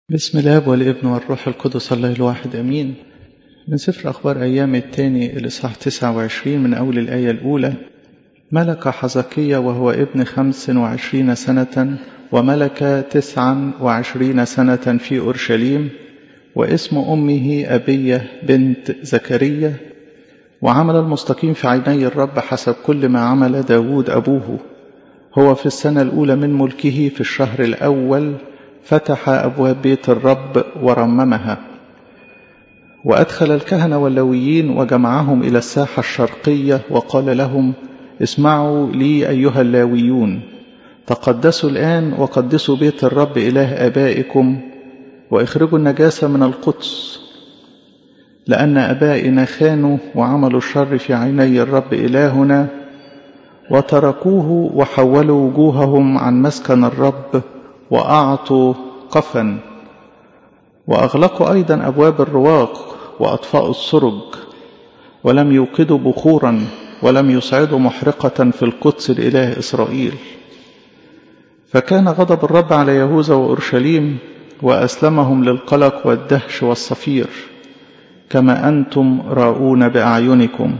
بسم الله والابن والروح القدس الله الواحد أمين من سفر أخبار أيام الثاني الإصحاح 29 من أول الآية الأولى ملك حزقية وهو ابن خمس وعشرين سنة وملك تسعا وعشرين سنة في أورشليم واسم أمه أبية بنت زكريا وعمل المستقيم في عيني الرب حسب كل ما عمل داود أبوه هو في السنة الأولى من ملكه في الشهر الأول فتح أبواب بيت الرب ورممها وأدخل الكهنة واللويين وجمعهم إلى الساحة الشرقية وقال لهم اسمعوا لي أيها اللاويون تقدسوا الآن وقدسوا بيت الرب إله آبائكم وإخرجوا النجاسة من القدس لأن أبائنا خانوا وعملوا الشر في عيني الرب إلهنا وتركوه وحولوا وجوههم عن مسكن الرب وأعطوا قفا وأغلقوا أيضا أبواب الرواق وأطفأوا السرج ولم يوقدوا بخورا ولم يصعدوا محرقة في القدس لإله إسرائيل فكان غضب الرب على يهوذا وأورشليم وأسلمهم للقلق والدهش والصفير كما أنتم راؤون بأعينكم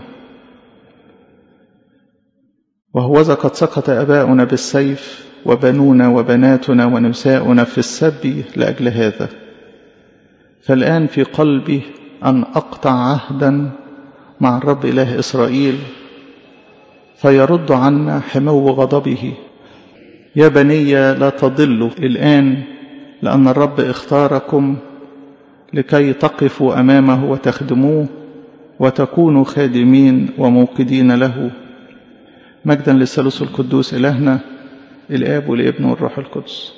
وهوذا قد سقط أباؤنا بالسيف وبنونا وبناتنا ونساؤنا في السبي لأجل هذا فالآن في قلبي أن أقطع عهدا مع الرب إله إسرائيل فيرد عنا حمو غضبه يا بني لا تضلوا الآن لأن الرب اختاركم لكي تقفوا أمامه وتخدموه وتكونوا خادمين وموقدين له مجدا للثالوث القدوس إلهنا الآب والابن والروح القدس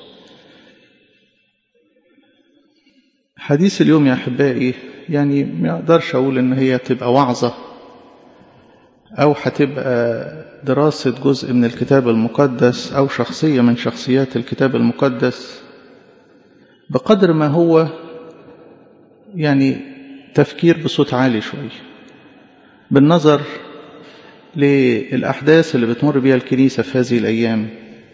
حديث اليوم يا أحبائي يعني ما أقدرش أقول إن هي تبقى وعظة أو هتبقى دراسة جزء من الكتاب المقدس أو شخصية من شخصيات الكتاب المقدس بقدر ما هو يعني تفكير بصوت عالي شوية بالنظر للأحداث اللي بتمر بها الكنيسة في هذه الأيام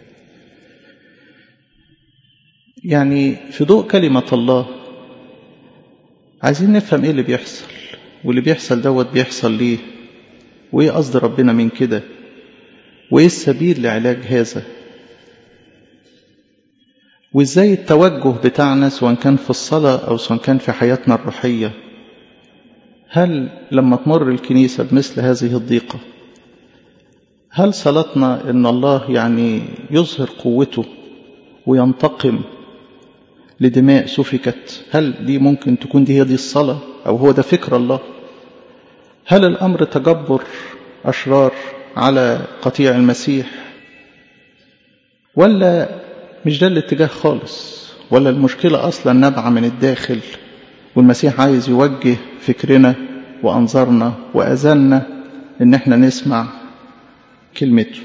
يعني في ضوء كلمة الله عايزين نفهم ايه اللي بيحصل واللي بيحصل دوت بيحصل ليه وايه قصد ربنا من كده وايه السبيل لعلاج هذا وازاي التوجه بتاعنا سواء كان في الصلاة او سواء كان في حياتنا الروحية هل لما تمر الكنيسة بمثل هذه الضيقة هل صلاتنا ان الله يعني يظهر قوته وينتقم لدماء سفكت هل دي ممكن تكون دي هي دي الصلاة أو هو ده فكر الله هل الأمر تجبر أشرار على قطيع المسيح ولا مش ده الاتجاه خالص ولا المشكلة أصلا نابعة من الداخل والمسيح عايز يوجه فكرنا وأنظارنا وأذاننا إن احنا نسمع كلمته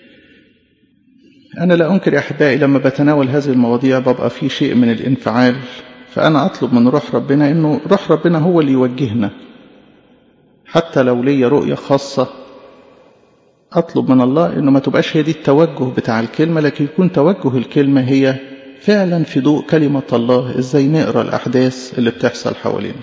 أنا لا أنكر يا أحبائي لما بتناول هذه المواضيع ببقى في شيء من الانفعال فأنا أطلب من روح ربنا إنه روح ربنا هو اللي يوجهنا حتى لو ليا رؤية خاصة أطلب من الله إنه ما تبقاش هي دي التوجه بتاع الكلمة لكن يكون توجه الكلمة هي فعلا في ضوء كلمة الله إزاي نقرأ الأحداث اللي بتحصل حوالينا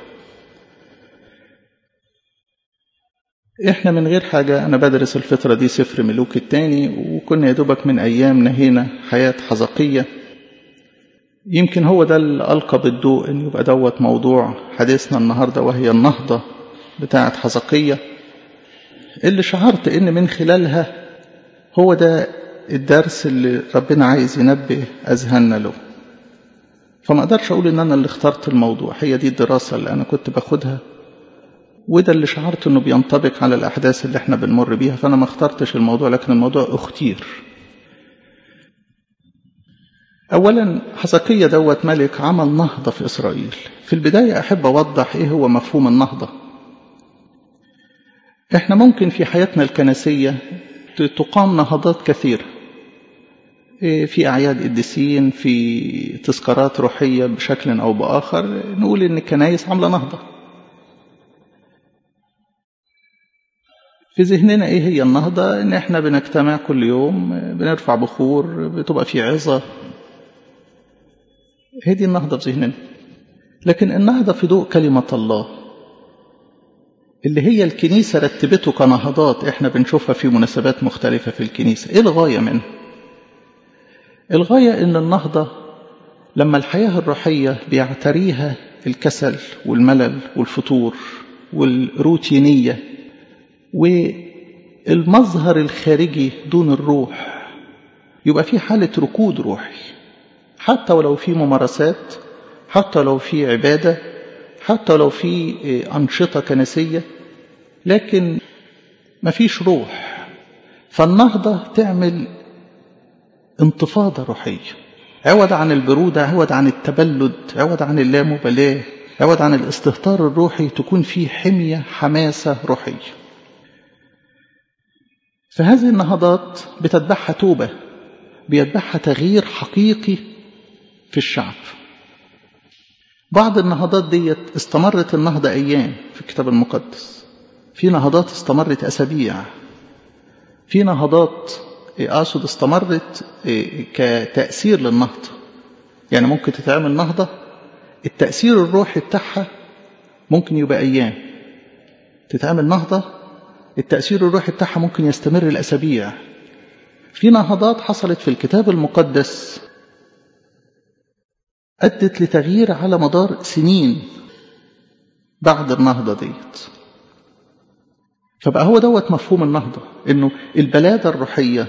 احنا من غير حاجة انا بدرس الفترة دي سفر ملوك التاني وكنا يا دوبك من ايام نهينا حياة حزقية يمكن هو ده اللي ألقى بالضوء ان يبقى دوت موضوع حديثنا النهاردة وهي النهضة بتاعة حزقية اللي شعرت ان من خلالها هو ده الدرس اللي ربنا عايز ينبه اذهاننا له فما اقدرش اقول ان انا اللي اخترت الموضوع هي دي الدراسة اللي انا كنت باخدها وده اللي شعرت انه بينطبق على الاحداث اللي احنا بنمر بيها فانا ما اخترتش الموضوع لكن الموضوع اختير اولا حزقية دوت ملك عمل نهضة في اسرائيل في البداية احب اوضح ايه هو مفهوم النهضة احنا ممكن في حياتنا الكنسية تقام نهضات كثيرة في أعياد قديسين في تذكارات روحية بشكل أو بآخر نقول إن الكنايس عاملة نهضة في ذهننا ايه هي النهضة ان احنا بنجتمع كل يوم بنرفع بخور بتبقى في عظة هي دي النهضة في ذهننا لكن النهضة في ضوء كلمة الله اللي هي الكنيسة رتبته كنهضات احنا بنشوفها في مناسبات مختلفة في الكنيسة ايه الغاية منها الغاية ان النهضة لما الحياة الروحية بيعتريها الكسل والملل والفتور والروتينية والمظهر الخارجي دون الروح يبقى في حالة ركود روحي حتى ولو في ممارسات حتى لو في عبادة حتى لو في أنشطة كنسية لكن ما فيش روح فالنهضة تعمل انتفاضة روحية عوض عن البرودة عوض عن التبلد عوض عن اللامبالاة عوض عن الاستهتار الروحي تكون فيه حمية حماسة روحية فهذه النهضات بتتبعها توبة بيتبعها تغيير حقيقي في الشعب بعض النهضات ديت استمرت النهضة أيام في الكتاب المقدس في نهضات استمرت أسابيع في نهضات أقصد استمرت كتأثير للنهضة يعني ممكن تتعمل نهضة التأثير الروحي بتاعها ممكن يبقى أيام تتعمل نهضة التأثير الروحي بتاعها ممكن يستمر الأسابيع في نهضات حصلت في الكتاب المقدس أدت لتغيير على مدار سنين بعد النهضة ديت فبقى هو دوت مفهوم النهضة إنه البلادة الروحية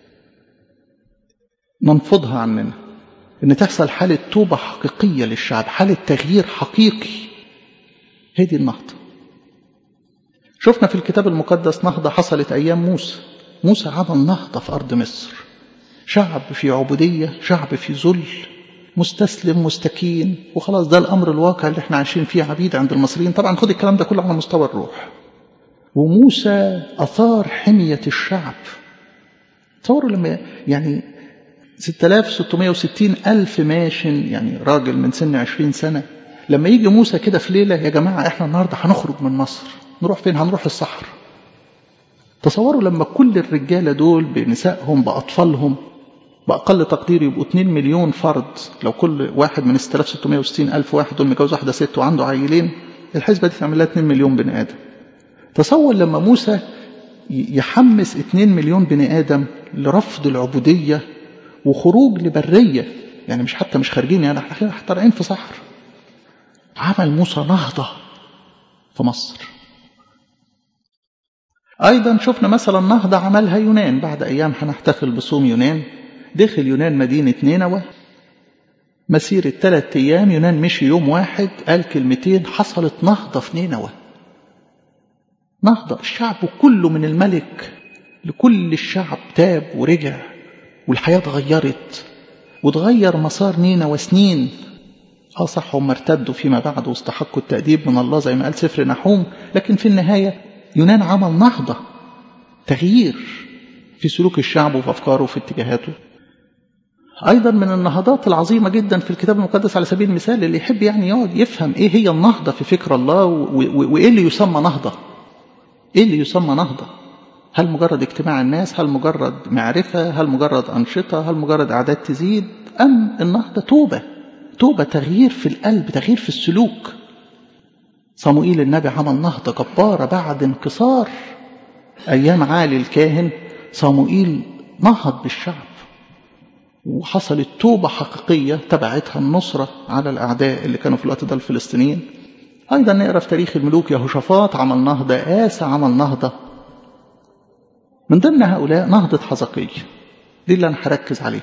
ننفضها عننا إن تحصل حالة توبة حقيقية للشعب حالة تغيير حقيقي هي دي النهضة شفنا في الكتاب المقدس نهضة حصلت أيام موسى موسى عمل نهضة في أرض مصر شعب في عبودية شعب في ذل مستسلم مستكين وخلاص ده الأمر الواقع اللي احنا عايشين فيه عبيد عند المصريين طبعا خد الكلام ده كله على مستوى الروح وموسى أثار حمية الشعب تصوروا لما يعني 6660 ألف ماشن يعني راجل من سن 20 سنة لما يجي موسى كده في ليلة يا جماعة احنا النهاردة هنخرج من مصر نروح فين هنروح الصحراء تصوروا لما كل الرجالة دول بنسائهم بأطفالهم بأقل تقدير يبقوا 2 مليون فرد لو كل واحد من 6660 ألف واحد دول متجوز واحدة ست وعنده عيلين الحسبة دي تعمل لها 2 مليون بني آدم تصور لما موسى يحمس 2 مليون بني آدم لرفض العبودية وخروج لبرية يعني مش حتى مش خارجين يعني احنا طالعين في صحر عمل موسى نهضة في مصر أيضا شفنا مثلا نهضة عملها يونان بعد أيام هنحتفل بصوم يونان دخل يونان مدينة نينوى مسيرة ثلاثة أيام يونان مشي يوم واحد قال كلمتين حصلت نهضة في نينوى نهضة الشعب كله من الملك لكل الشعب تاب ورجع والحياة اتغيرت وتغير مسار نينوى سنين اه صح هم ارتدوا فيما بعد واستحقوا التأديب من الله زي ما قال سفر نحوم لكن في النهاية يونان عمل نهضة تغيير في سلوك الشعب وفي أفكاره وفي اتجاهاته أيضا من النهضات العظيمة جدا في الكتاب المقدس على سبيل المثال اللي يحب يعني يقعد يفهم إيه هي النهضة في فكر الله وإيه اللي يسمى نهضة إيه اللي يسمى نهضة هل مجرد اجتماع الناس هل مجرد معرفة هل مجرد أنشطة هل مجرد أعداد تزيد أم النهضة توبة توبة تغيير في القلب تغيير في السلوك صموئيل النبي عمل نهضة جبارة بعد انكسار أيام عالي الكاهن صموئيل نهض بالشعب وحصلت توبة حقيقية تبعتها النصرة على الأعداء اللي كانوا في الوقت ده الفلسطينيين أيضا نقرأ في تاريخ الملوك يهوشافاط عمل نهضة آسى عمل نهضة من ضمن هؤلاء نهضة حزقية دي اللي أنا هركز عليها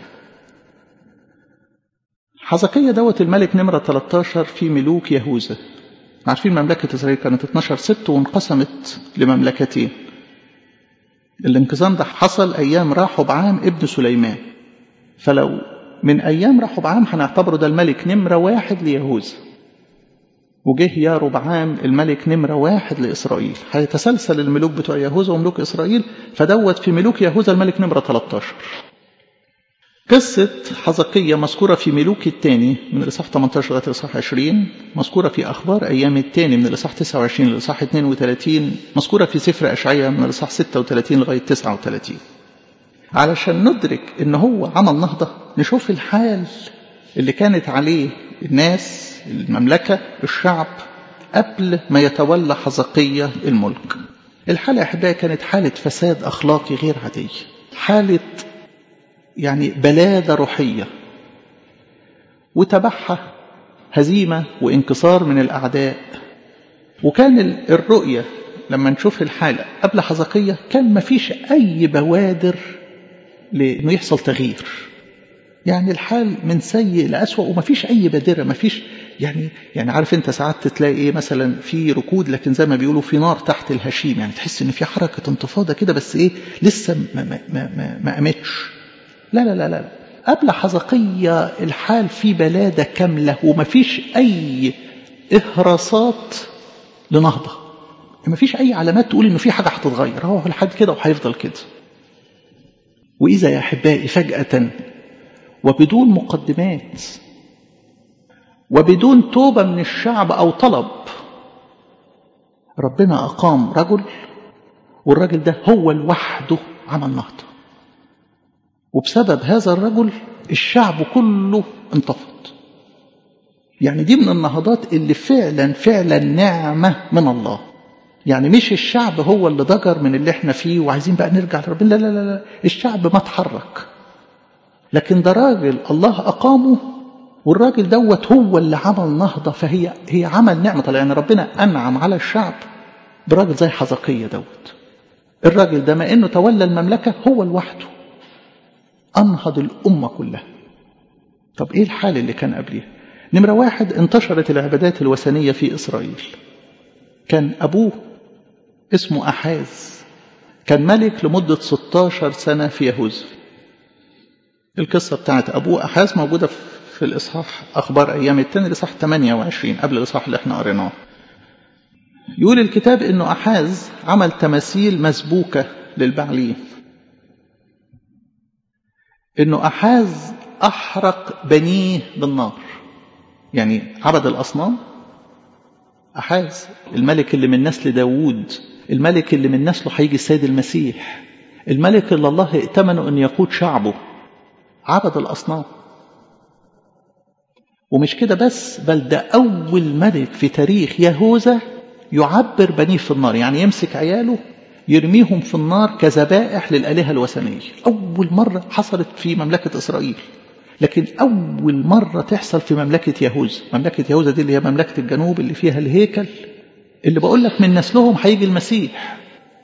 حزقية دوت الملك نمرة 13 في ملوك يهوذا عارفين مملكة إسرائيل كانت 12 ست وانقسمت لمملكتين الانقسام ده حصل أيام راحوا بعام ابن سليمان فلو من أيام راحوا بعام هنعتبره ده الملك نمرة واحد ليهوذا وجه يا ربعام الملك نمرة واحد لإسرائيل هيتسلسل الملوك بتوع يهوذا وملوك إسرائيل فدوت في ملوك يهوذا الملك نمرة 13 قصة حزقية مذكورة في ملوك الثاني من الإصحاح 18 لغاية الإصحاح 20 مذكورة في أخبار أيام الثاني من الإصحاح 29 للإصحاح 32 مذكورة في سفر أشعية من الإصحاح 36 لغاية 39 علشان ندرك إن هو عمل نهضة نشوف الحال اللي كانت عليه الناس المملكة الشعب قبل ما يتولى حزقية الملك الحالة أحبائي كانت حالة فساد أخلاقي غير عادية حالة يعني بلادة روحية وتبعها هزيمة وانكسار من الأعداء وكان الرؤية لما نشوف الحالة قبل حزقية كان ما فيش أي بوادر لأنه يحصل تغيير يعني الحال من سيء لأسوأ وما فيش أي بادرة ما فيش يعني يعني عارف أنت ساعات تلاقي إيه مثلا في ركود لكن زي ما بيقولوا في نار تحت الهشيم يعني تحس إن في حركة انتفاضة كده بس إيه لسه ما ما ما ما, ما قامتش لا لا لا لا قبل حزقية الحال في بلادة كاملة وما فيش أي إهراسات لنهضة ما فيش أي علامات تقول إنه في حاجة هتتغير هو لحد كده وهيفضل كده وإذا يا أحبائي فجأة وبدون مقدمات وبدون توبة من الشعب أو طلب ربنا أقام رجل والراجل ده هو لوحده عمل نهضة وبسبب هذا الرجل الشعب كله انتفض يعني دي من النهضات اللي فعلا فعلا نعمة من الله يعني مش الشعب هو اللي ضجر من اللي احنا فيه وعايزين بقى نرجع لربنا لا لا لا الشعب ما اتحرك لكن ده راجل الله أقامه والراجل دوت هو اللي عمل نهضة فهي هي عمل نعمة لأن ربنا أنعم على الشعب براجل زي حزقية دوت الراجل ده ما إنه تولى المملكة هو لوحده أنهض الأمة كلها طب إيه الحال اللي كان قبليها نمرة واحد انتشرت العبادات الوثنية في إسرائيل كان أبوه اسمه أحاز كان ملك لمدة 16 سنة في يهوذا القصة بتاعت أبوه أحاز موجودة في الإصحاح أخبار أيام التاني الإصحاح 28 قبل الإصحاح اللي احنا قريناه يقول الكتاب إنه أحاز عمل تماثيل مسبوكة للبعليم إنه أحاز أحرق بنيه بالنار يعني عبد الأصنام أحاز الملك اللي من نسل داوود الملك اللي من نسله هيجي السيد المسيح الملك اللي الله ائتمنه أن يقود شعبه عبد الأصنام ومش كده بس بل ده أول ملك في تاريخ يهوذا يعبر بنيه في النار يعني يمسك عياله يرميهم في النار كذبائح للآلهة الوثنية أول مرة حصلت في مملكة إسرائيل لكن أول مرة تحصل في مملكة يهوذا مملكة يهوذا دي اللي هي مملكة الجنوب اللي فيها الهيكل اللي بقول لك من نسلهم هيجي المسيح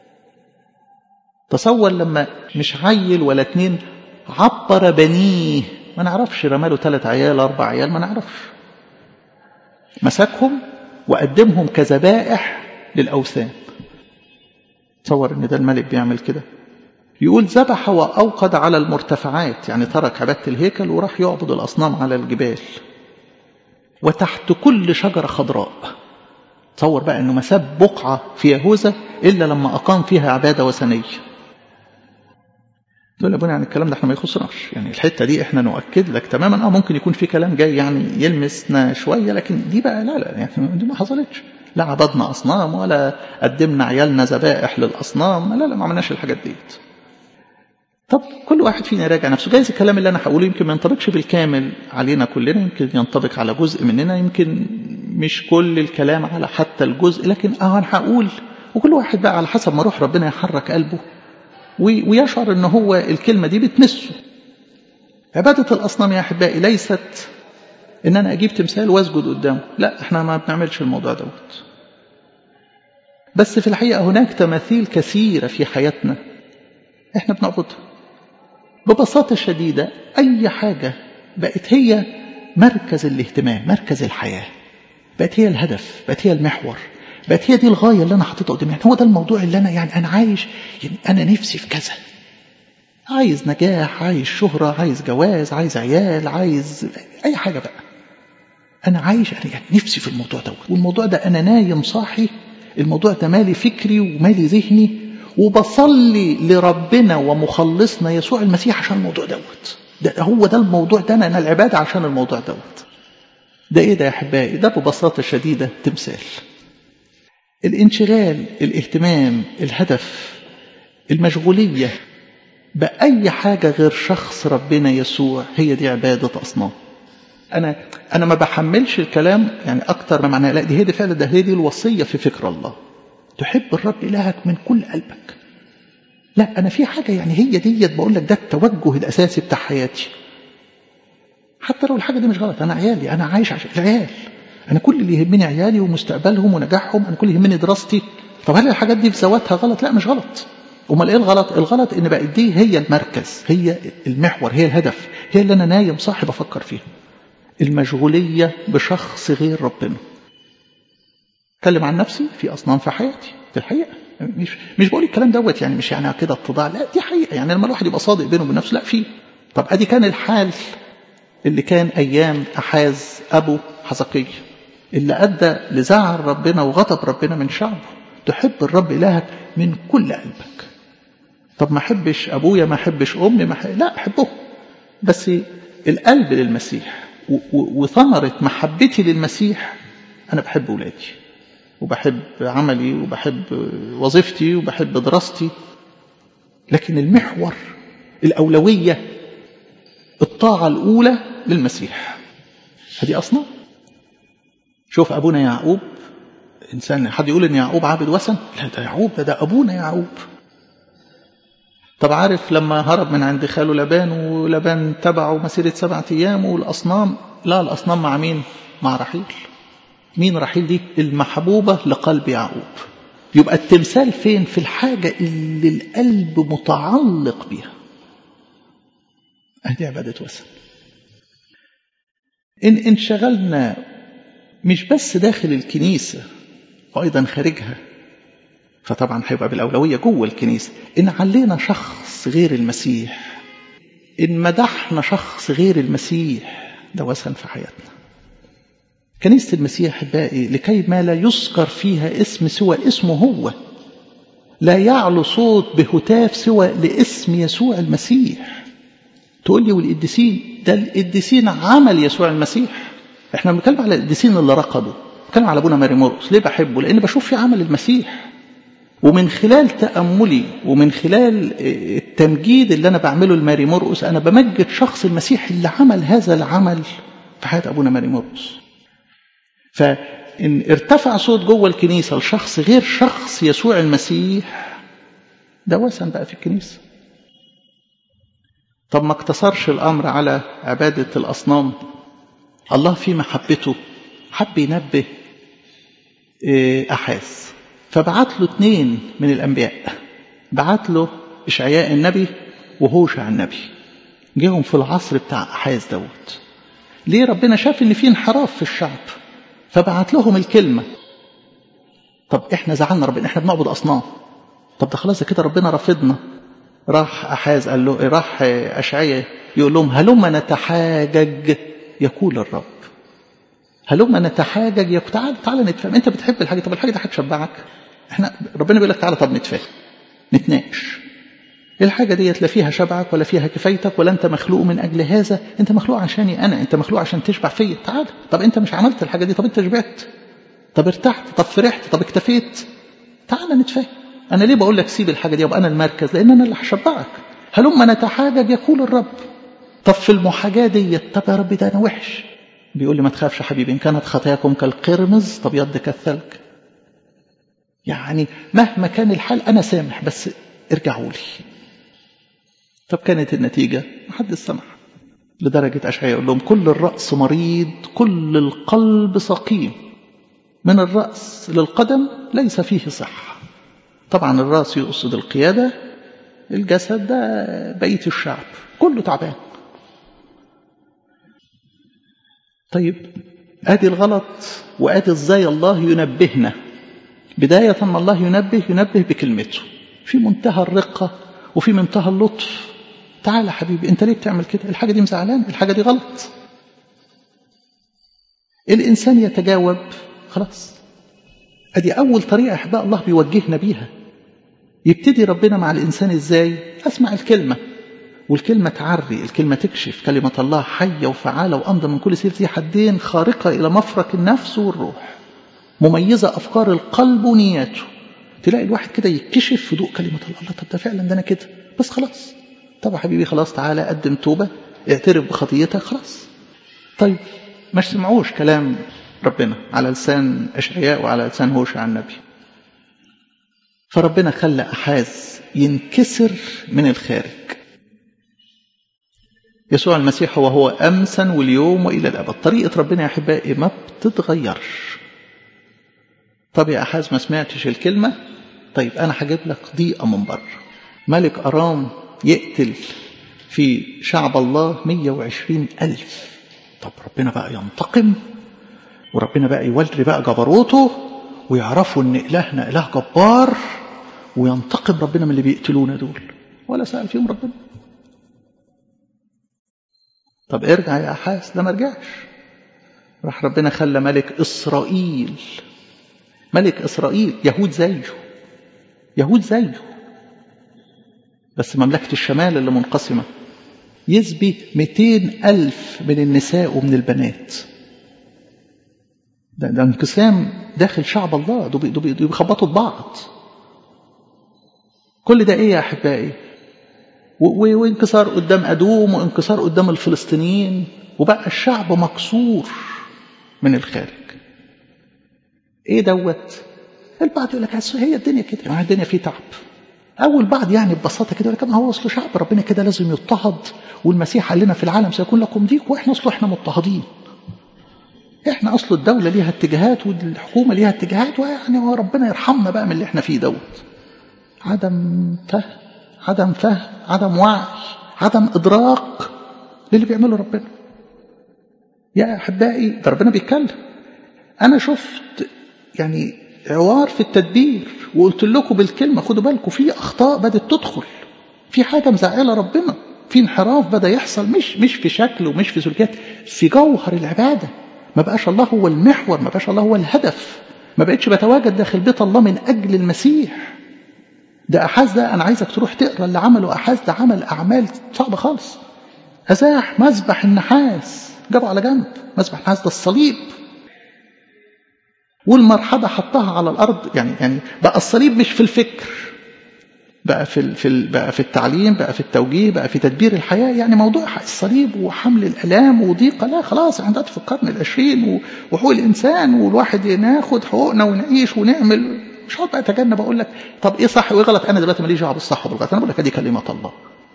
تصور لما مش عيل ولا اتنين عبر بنيه ما نعرفش رماله ثلاث عيال أربع عيال ما نعرفش مسكهم وقدمهم كذبائح للأوثان تصور ان ده الملك بيعمل كده يقول ذبح وأوقد على المرتفعات يعني ترك عبادة الهيكل وراح يعبد الأصنام على الجبال وتحت كل شجرة خضراء تصور بقى أنه ما ساب بقعة في يهوذا إلا لما أقام فيها عبادة وثنية تقول ابونا يعني الكلام ده احنا ما يخصناش يعني الحته دي احنا نؤكد لك تماما اه ممكن يكون في كلام جاي يعني يلمسنا شويه لكن دي بقى لا لا يعني دي ما حصلتش لا عبدنا اصنام ولا قدمنا عيالنا ذبائح للاصنام لا لا ما عملناش الحاجات ديت طب كل واحد فينا يراجع نفسه جايز الكلام اللي انا هقوله يمكن ما ينطبقش بالكامل علينا كلنا يمكن ينطبق على جزء مننا يمكن مش كل الكلام على حتى الجزء لكن اه انا هقول وكل واحد بقى على حسب ما روح ربنا يحرك قلبه ويشعر ان هو الكلمه دي بتمسه عباده الاصنام يا احبائي ليست ان انا اجيب تمثال واسجد قدامه لا احنا ما بنعملش الموضوع دوت بس في الحقيقه هناك تماثيل كثيره في حياتنا احنا بنعبدها ببساطه شديده اي حاجه بقت هي مركز الاهتمام مركز الحياه بقت هي الهدف بقت هي المحور بقت هي دي الغايه اللي انا حاططها قدامي يعني هو ده الموضوع اللي انا يعني انا عايش يعني انا نفسي في كذا عايز نجاح عايز شهره عايز جواز عايز عيال عايز اي حاجه بقى انا عايش انا يعني نفسي في الموضوع دوت والموضوع ده انا نايم صاحي الموضوع ده مالي فكري ومالي ذهني وبصلي لربنا ومخلصنا يسوع المسيح عشان الموضوع دوت ده هو ده الموضوع ده انا العباده عشان الموضوع دوت ده ايه ده يا احبائي ده ببساطه شديده تمثال الانشغال الاهتمام الهدف المشغولية بأي حاجة غير شخص ربنا يسوع هي دي عبادة أصنام انا انا ما بحملش الكلام يعني اكتر ما معناه لا دي هي دي فعلا ده هي دي الوصيه في فكر الله تحب الرب الهك من كل قلبك لا انا في حاجه يعني هي ديت بقول لك ده التوجه الاساسي بتاع حياتي حتى لو الحاجه دي مش غلط انا عيالي انا عايش عشان العيال انا كل اللي يهمني عيالي ومستقبلهم ونجاحهم انا كل اللي يهمني دراستي طب هل الحاجات دي في ذواتها غلط لا مش غلط امال ايه الغلط الغلط ان بقت دي هي المركز هي المحور هي الهدف هي اللي انا نايم صاحي بفكر فيها المشغوليه بشخص غير ربنا اتكلم عن نفسي في اصنام في حياتي في الحقيقه مش مش بقول الكلام دوت يعني مش يعني كده اتضاع لا دي حقيقه يعني لما الواحد يبقى صادق بينه وبين نفسه لا في طب ادي كان الحال اللي كان ايام احاز ابو حزقيه اللي ادى لزعل ربنا وغضب ربنا من شعبه تحب الرب الهك من كل قلبك طب ما احبش ابويا ما احبش امي ما أحب... لا احبهم بس القلب للمسيح وثمره محبتي للمسيح انا بحب ولادي وبحب عملي وبحب وظيفتي وبحب دراستي لكن المحور الأولوية الطاعة الأولى للمسيح هذه أصنام شوف أبونا يعقوب إنسان حد يقول إن يعقوب عابد وثن لا ده يعقوب ده, ده أبونا يعقوب طب عارف لما هرب من عند خاله لبان ولبان تبعه مسيرة سبعة أيام والأصنام لا الأصنام مع مين مع رحيل مين رحيل دي المحبوبة لقلب يعقوب يبقى التمثال فين في الحاجة اللي القلب متعلق بيها أهدي عبادة وثن إن انشغلنا مش بس داخل الكنيسة وأيضا خارجها فطبعا هيبقى بالأولوية جوه الكنيسة إن علينا شخص غير المسيح إن مدحنا شخص غير المسيح ده وثن في حياتنا كنيسة المسيح باقي لكي ما لا يذكر فيها اسم سوى اسمه هو لا يعلو صوت بهتاف سوى لاسم يسوع المسيح تقول لي والقديسين ده القديسين عمل يسوع المسيح احنا بنتكلم على القديسين اللي رقدوا بنتكلم على ابونا ماري مرقس ليه بحبه لان بشوف في عمل المسيح ومن خلال تأملي ومن خلال التمجيد اللي أنا بعمله لماري مرقس أنا بمجد شخص المسيح اللي عمل هذا العمل في حياة أبونا ماري مرقس فإن ارتفع صوت جوه الكنيسة لشخص غير شخص يسوع المسيح ده وثن بقى في الكنيسة طب ما اقتصرش الأمر على عبادة الأصنام الله في محبته حب ينبه أحاز فبعت له اثنين من الأنبياء بعت له إشعياء النبي وهوشع النبي جيهم في العصر بتاع أحاز دوت ليه ربنا شاف ان في انحراف في الشعب فبعت لهم الكلمة طب احنا زعلنا ربنا احنا بنعبد أصنام طب ده خلاص كده ربنا رفضنا راح أحاز قال له راح أشعية يقول لهم هلما نتحاجج يقول الرب هلما نتحاجج يقول تعال تعال نتفاهم انت بتحب الحاجة طب الحاجة دي هتشبعك احنا ربنا بيقول لك تعالى طب نتفاهم نتناقش الحاجة ديت لا فيها شبعك ولا فيها كفايتك ولا انت مخلوق من اجل هذا انت مخلوق عشاني انا انت مخلوق عشان تشبع فيا تعال طب انت مش عملت الحاجة دي طب انت شبعت طب ارتحت طب فرحت طب اكتفيت تعال نتفاهم انا ليه بقول لك سيب الحاجة دي يبقى انا المركز لان انا اللي هشبعك هلما نتحاجج يقول الرب طب في المحاجاة ديت طب يا رب ده انا وحش بيقول لي ما تخافش حبيبي ان كانت خطاياكم كالقرمز طب يد كالثلج يعني مهما كان الحال انا سامح بس ارجعوا لي طب كانت النتيجة محدش سمح لدرجة أشعياء يقول لهم كل الرأس مريض كل القلب سقيم من الرأس للقدم ليس فيه صحة طبعا الرأس يقصد القيادة الجسد ده بقية الشعب كله تعبان طيب ادي الغلط وادي ازاي الله ينبهنا بداية ما الله ينبه ينبه بكلمته في منتهى الرقة وفي منتهى اللطف تعال يا حبيبي انت ليه بتعمل كده الحاجة دي مزعلان الحاجة دي غلط الإنسان يتجاوب خلاص ادي أول طريقة أحباء الله بيوجهنا بيها يبتدي ربنا مع الإنسان إزاي أسمع الكلمة والكلمة تعري الكلمة تكشف كلمة الله حية وفعالة وأمضى من كل سير ذي حدين خارقة إلى مفرق النفس والروح مميزة أفكار القلب ونياته تلاقي الواحد كده يكشف في ضوء كلمة الله الله طب ده فعلا ده أنا كده بس خلاص طب يا حبيبي خلاص تعالى قدم توبة اعترف بخطيتك خلاص طيب ما سمعوش كلام ربنا على لسان اشعياء وعلى لسان هوشع النبي فربنا خلى احاز ينكسر من الخارج يسوع المسيح هو هو امسا واليوم والى الابد طريقه ربنا يا احبائي ما بتتغيرش طب يا احاز ما سمعتش الكلمه طيب انا هجيب لك ضيقه من بره ملك ارام يقتل في شعب الله 120 ألف طب ربنا بقى ينتقم وربنا بقى يولي بقى جبروته ويعرفوا ان إلهنا إله جبار وينتقم ربنا من اللي بيقتلونا دول ولا سأل فيهم ربنا طب ارجع يا أحاس ده ما رجعش راح ربنا خلى ملك إسرائيل ملك إسرائيل يهود زيه يهود زيه بس مملكة الشمال اللي منقسمة يسبي 200 ألف من النساء ومن البنات ده, ده انقسام داخل شعب الله دول بيخبطوا ببعض كل ده ايه يا احبائي وانكسار قدام ادوم وانكسار قدام الفلسطينيين وبقى الشعب مكسور من الخارج ايه دوت البعض يقول لك هي الدنيا كده يعني الدنيا فيه تعب اول بعض يعني ببساطه كده يقول لك هو اصل شعب ربنا كده لازم يضطهد والمسيح قال لنا في العالم سيكون لكم ضيق واحنا اصله احنا مضطهدين احنا اصل الدوله ليها اتجاهات والحكومه ليها اتجاهات ويعني هو ربنا يرحمنا بقى من اللي احنا فيه دوت عدم فهم عدم فهم عدم وعي عدم ادراك للي بيعمله ربنا يا احبائي ده ربنا بيتكلم انا شفت يعني عوار في التدبير وقلت لكم بالكلمة خدوا بالكم في أخطاء بدأت تدخل في حاجة مزعلة ربنا في انحراف بدأ يحصل مش مش في شكل ومش في سلوكيات في جوهر العبادة ما بقاش الله هو المحور ما بقاش الله هو الهدف ما بقتش بتواجد داخل بيت الله من أجل المسيح ده أحاز ده أنا عايزك تروح تقرأ اللي عمله أحاز ده عمل أعمال صعبة خالص أزاح مذبح النحاس جابه على جنب مذبح النحاس ده الصليب والمرحبة حطها على الأرض يعني يعني بقى الصليب مش في الفكر بقى في في بقى في التعليم بقى في التوجيه بقى في تدبير الحياة يعني موضوع الصليب وحمل الآلام وضيقة لا خلاص احنا دلوقتي في القرن العشرين وحقوق الإنسان والواحد ناخد حقوقنا ونعيش ونعمل مش هقعد بقى اتجنب اقول لك طب ايه صح وايه غلط انا دلوقتي ماليش دعوه بالصح والغلط انا بقول لك دي كلمه الله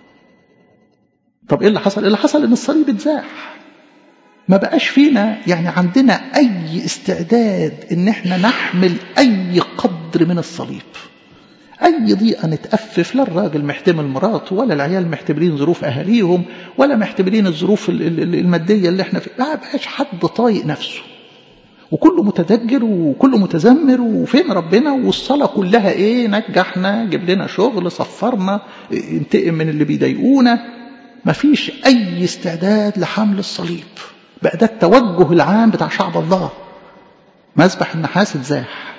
طب ايه اللي حصل ايه اللي حصل ان الصليب اتزاح ما بقاش فينا يعني عندنا أي استعداد إن احنا نحمل أي قدر من الصليب أي ضيقة نتأفف لا الراجل محتمل مراته ولا العيال محتملين ظروف أهاليهم ولا محتملين الظروف المادية اللي احنا فيها ما بقاش حد طايق نفسه وكله متدجر وكله متذمر وفين ربنا والصلاة كلها ايه نجحنا جيب لنا شغل صفرنا انتقم من اللي بيضايقونا مفيش أي استعداد لحمل الصليب بقى ده التوجه العام بتاع شعب الله مذبح النحاس اتزاح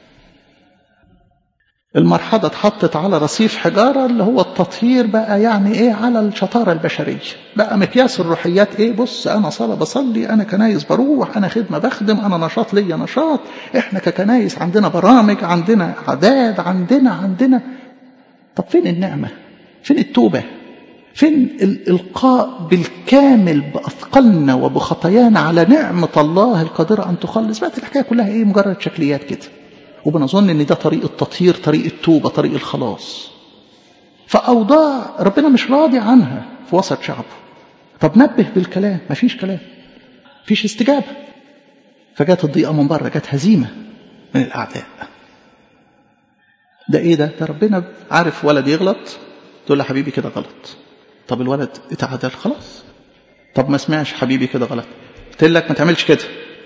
المرحضة اتحطت على رصيف حجارة اللي هو التطهير بقى يعني ايه على الشطارة البشرية بقى مقياس الروحيات ايه بص انا صلاة بصلي انا كنايس بروح انا خدمة بخدم انا نشاط ليا نشاط احنا ككنايس عندنا برامج عندنا عداد عندنا عندنا طب فين النعمة فين التوبة فين الإلقاء بالكامل بأثقلنا وبخطايانا على نعمة الله القادرة أن تخلص بقت الحكاية كلها إيه مجرد شكليات كده وبنظن إن ده طريق التطهير طريق التوبة طريق الخلاص فأوضاع ربنا مش راضي عنها في وسط شعبه طب نبه بالكلام مفيش كلام مفيش استجابة فجات الضيقة من بره جات هزيمة من الأعداء ده إيه ده؟ ده ربنا عارف ولد يغلط تقول له حبيبي كده غلط طب الولد اتعدل خلاص طب ما سمعش حبيبي كده غلط قلت لك ما تعملش كده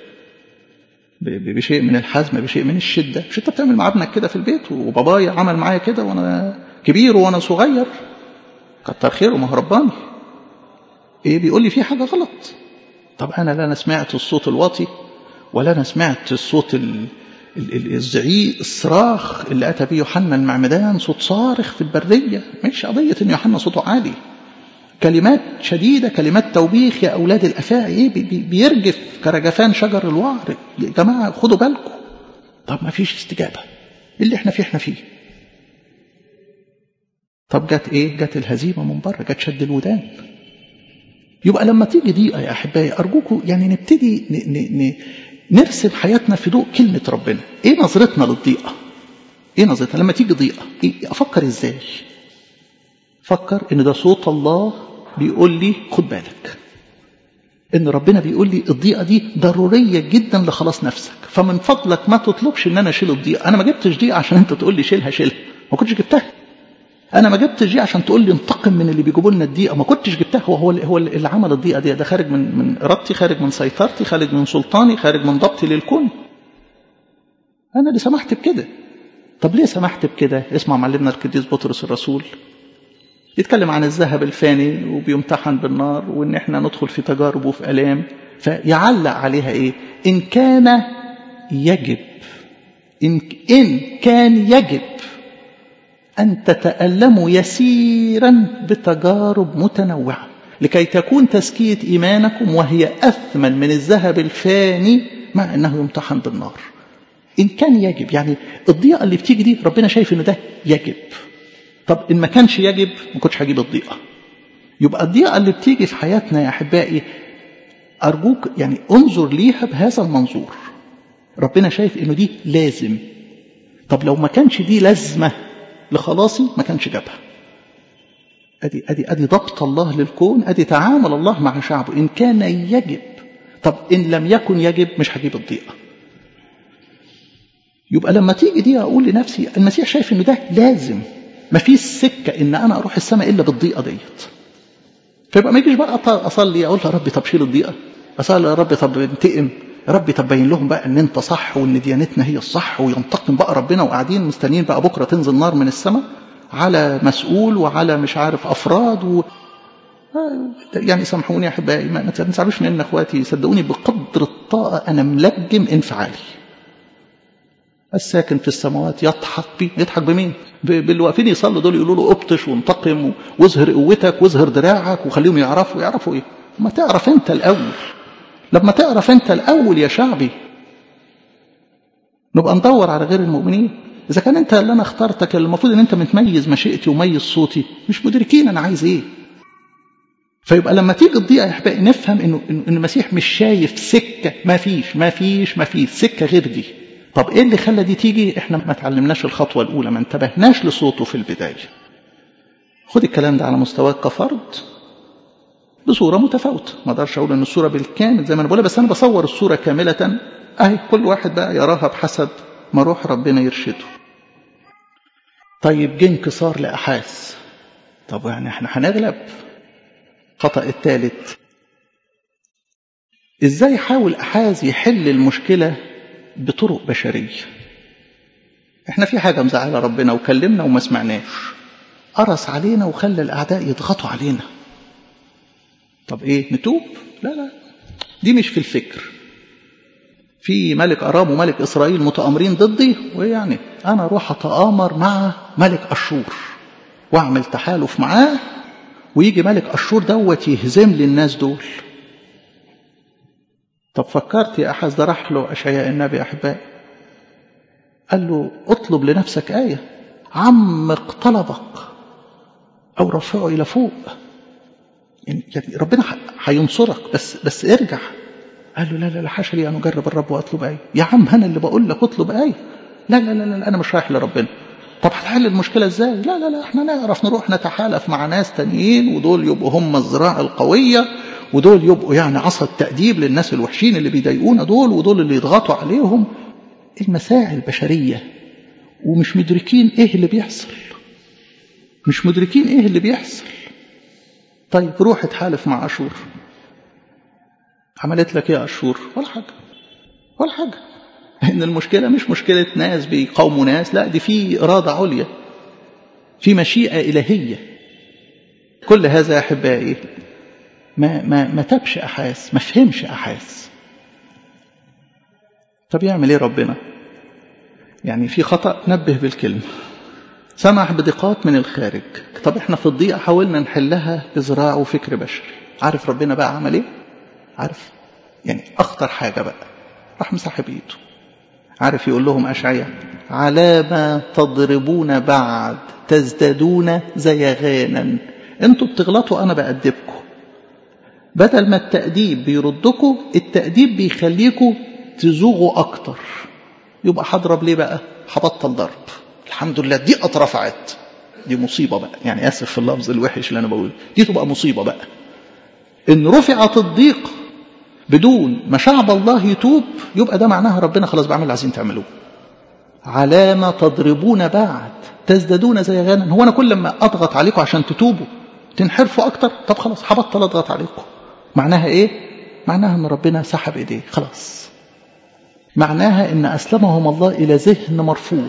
بشيء من الحزم بشيء من الشده مش انت بتعمل مع ابنك كده في البيت وبابايا عمل معايا كده وانا كبير وانا صغير كتر خيره ما هو رباني ايه بيقول لي في حاجه غلط طب انا لا انا سمعت الصوت الواطي ولا انا سمعت الصوت ال... الزعيق الصراخ اللي اتى به يوحنا المعمدان صوت صارخ في البريه مش قضيه ان يوحنا صوته عالي كلمات شديدة كلمات توبيخ يا أولاد الأفاعي إيه بي بيرجف كرجفان شجر الوعر يا جماعة خدوا بالكم طب ما فيش استجابة اللي احنا فيه احنا فيه طب جت ايه جت الهزيمة من بره جت شد الودان يبقى لما تيجي ضيقة يا أحبائي أرجوكم يعني نبتدي ن ن ن نرسم حياتنا في ضوء كلمة ربنا إيه نظرتنا للضيقة إيه نظرتنا لما تيجي ضيقة إيه أفكر إزاي فكر إن ده صوت الله بيقول لي خد بالك إن ربنا بيقول لي الضيقة دي ضرورية جدا لخلاص نفسك فمن فضلك ما تطلبش إن أنا أشيل الضيقة أنا ما جبتش ضيقة عشان أنت تقول لي شيلها شيلها ما كنتش جبتها انا ما جبتش دي عشان تقول لي انتقم من اللي بيجيبوا لنا الضيقه ما كنتش جبتها هو هو هو اللي عمل الضيقه دي ده خارج من من ارادتي خارج من سيطرتي خارج من سلطاني خارج من ضبطي للكون انا اللي سمحت بكده طب ليه سمحت بكده اسمع معلمنا القديس بطرس الرسول يتكلم عن الذهب الفاني وبيمتحن بالنار وان احنا ندخل في تجارب وفي الام فيعلق عليها ايه ان كان يجب ان ان كان يجب أن تتألموا يسيرا بتجارب متنوعة لكي تكون تزكية إيمانكم وهي أثمن من الذهب الفاني مع أنه يمتحن بالنار إن كان يجب يعني الضيقة اللي بتيجي دي ربنا شايف أنه ده يجب طب إن ما كانش يجب ما كنتش هجيب الضيقة يبقى الضيقة اللي بتيجي في حياتنا يا أحبائي أرجوك يعني انظر ليها بهذا المنظور ربنا شايف أنه دي لازم طب لو ما كانش دي لازمة لخلاصي ما كانش جابها ادي ادي ادي ضبط الله للكون ادي تعامل الله مع شعبه ان كان يجب طب ان لم يكن يجب مش هجيب الضيقه يبقى لما تيجي دي اقول لنفسي المسيح شايف انه ده لازم ما فيش سكه ان انا اروح السماء الا بالضيقه ديت فيبقى ما يجيش بقى اصلي اقول يا ربي طب شيل الضيقه اصلي يا ربي طب انتقم يا ربي طب بين لهم بقى ان انت صح وان ديانتنا هي الصح وينتقم بقى ربنا وقاعدين مستنيين بقى بكره تنزل نار من السماء على مسؤول وعلى مش عارف افراد و... يعني سامحوني يا احبائي ما تزعلوش مني اخواتي صدقوني بقدر الطاقه انا ملجم انفعالي الساكن في السماوات يضحك بي يضحك بمين باللي واقفين يصلوا دول يقولوا له ابطش وانتقم واظهر قوتك واظهر دراعك وخليهم يعرفوا يعرفوا ايه ما تعرف انت الاول لما تعرف انت الاول يا شعبي نبقى ندور على غير المؤمنين اذا كان انت اللي انا اخترتك اللي المفروض ان انت متميز مشيئتي وميز صوتي مش مدركين انا عايز ايه فيبقى لما تيجي الضيقه يا احبائي نفهم انه ان المسيح مش شايف سكه ما فيش ما فيش ما فيش سكه غير دي طب ايه اللي خلى دي تيجي احنا ما تعلمناش الخطوه الاولى ما انتبهناش لصوته في البدايه خد الكلام ده على مستواك كفرد بصوره متفاوته ما اقدرش اقول ان الصوره بالكامل زي ما انا بقولها بس انا بصور الصوره كامله اهي كل واحد بقى يراها بحسب ما روح ربنا يرشده طيب جه انكسار لاحاس طب يعني احنا هنغلب خطا الثالث ازاي حاول احاز يحل المشكله بطرق بشريه احنا في حاجه مزعله ربنا وكلمنا وما سمعناش قرص علينا وخلى الاعداء يضغطوا علينا طب ايه نتوب لا لا دي مش في الفكر في ملك ارام وملك اسرائيل متامرين ضدي ويعني انا اروح اتامر مع ملك اشور واعمل تحالف معاه ويجي ملك اشور دوت يهزم لي الناس دول طب فكرت يا احز ده راح له اشعياء النبي احبائي قال له اطلب لنفسك ايه عمق طلبك او رفعه الى فوق يعني ربنا هينصرك بس بس ارجع قال له لا لا لا حاشا لي ان اجرب الرب واطلب ايه يا عم انا اللي بقول لك اطلب ايه لا لا لا لا انا مش رايح لربنا طب هتحل المشكله ازاي لا لا لا احنا نعرف نروح نتحالف مع ناس تانيين ودول يبقوا هم الذراع القويه ودول يبقوا يعني عصا التأديب للناس الوحشين اللي بيضايقونا دول ودول اللي يضغطوا عليهم المساعي البشريه ومش مدركين ايه اللي بيحصل مش مدركين ايه اللي بيحصل طيب روح اتحالف مع اشور عملت لك ايه يا اشور ولا حاجه ولا حاجه ان المشكله مش مشكله ناس بيقاوموا ناس لا دي في اراده عليا في مشيئه الهيه كل هذا يا احبائي ما ما ما تبش احاس ما فهمش احاس طب يعمل ايه ربنا يعني في خطا نبه بالكلمه سمح بضيقات من الخارج طب احنا في الضيقه حاولنا نحلها بزراعه وفكر بشري عارف ربنا بقى عمل ايه عارف يعني اخطر حاجه بقى راح مسحب ايده عارف يقول لهم اشعياء على ما تضربون بعد تزدادون زيغانا انتوا بتغلطوا انا بأدبكم بدل ما التأديب بيردكم التأديب بيخليكم تزوغوا أكتر يبقى هضرب ليه بقى هبطل ضرب الحمد لله دي اترفعت دي مصيبة بقى يعني آسف في اللفظ الوحش اللي أنا بقوله دي تبقى مصيبة بقى إن رفعت الضيق بدون ما شعب الله يتوب يبقى ده معناها ربنا خلاص بعمل اللي عايزين تعملوه على ما تضربون بعد تزدادون زي غنم هو أنا كل ما أضغط عليكم عشان تتوبوا تنحرفوا أكتر طب خلاص هبطل أضغط عليكم معناها إيه؟ معناها إن ربنا سحب إيديه خلاص معناها إن أسلمهم الله إلى ذهن مرفوض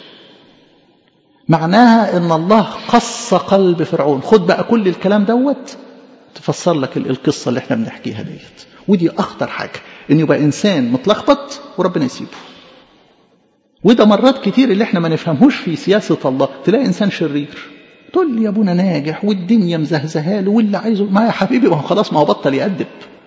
معناها إن الله قص قلب فرعون خد بقى كل الكلام دوت تفسر لك القصة اللي احنا بنحكيها ديت ودي أخطر حاجة إن يبقى إنسان متلخبط وربنا يسيبه وده مرات كتير اللي احنا ما نفهمهوش في سياسة الله تلاقي إنسان شرير تقول لي يا ابونا ناجح والدنيا مزهزهه له واللي عايزه ما يا حبيبي ما هو خلاص ما هو بطل يأدب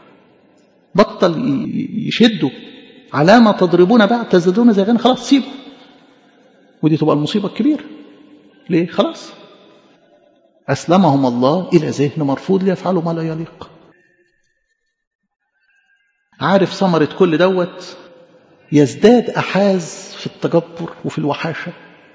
بطل يشده علامة تضربون بعد تزدادون زي غير خلاص سيبه ودي تبقى المصيبة الكبيرة ليه خلاص أسلمهم الله إلى ذهن مرفوض ليفعلوا ما لا يليق عارف ثمرة كل دوت يزداد أحاز في التجبر وفي الوحاشة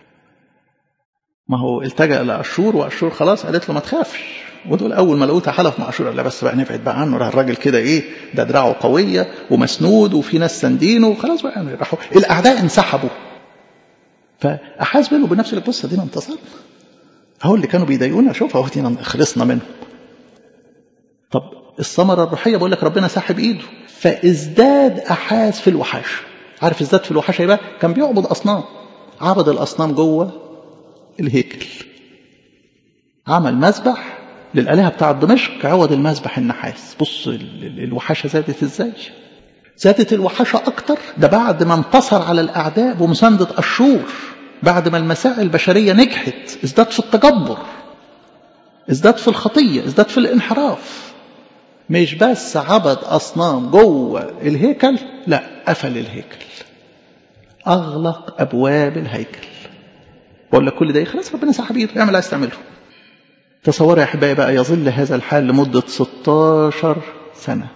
ما هو التجأ لأشور وأشور خلاص قالت له ما تخافش ودول أول ما لقوه حلف مع أشور لا بس بقى نبعد بقى عنه راح الراجل كده إيه ده دراعه قوية ومسنود وفي ناس ساندينه وخلاص بقى راحوا الأعداء انسحبوا فأحاز بينه وبين نفسه بص دينا انتصرنا أهو اللي كانوا بيضايقونا شوف أهو دينا خلصنا منهم طب الثمرة الروحية بقول لك ربنا ساحب إيده فازداد أحاز في الوحاش عارف ازداد في الوحاش ايه بقى كان بيعبد أصنام عبد الأصنام جوه الهيكل عمل مذبح للآلهة بتاع دمشق عوض المذبح النحاس بص الوحاشة زادت ازاي زادت الوحاشة أكتر ده بعد ما انتصر على الأعداء بمساندة أشور بعد ما المساعي البشرية نجحت ازداد في التجبر ازداد في الخطية ازداد في الانحراف مش بس عبد أصنام جوه الهيكل لا قفل الهيكل أغلق أبواب الهيكل بقول لك كل ده خلاص ربنا سحب ايده اعمل عايز تعمله تصور يا احبائي بقى يظل هذا الحال لمده 16 سنه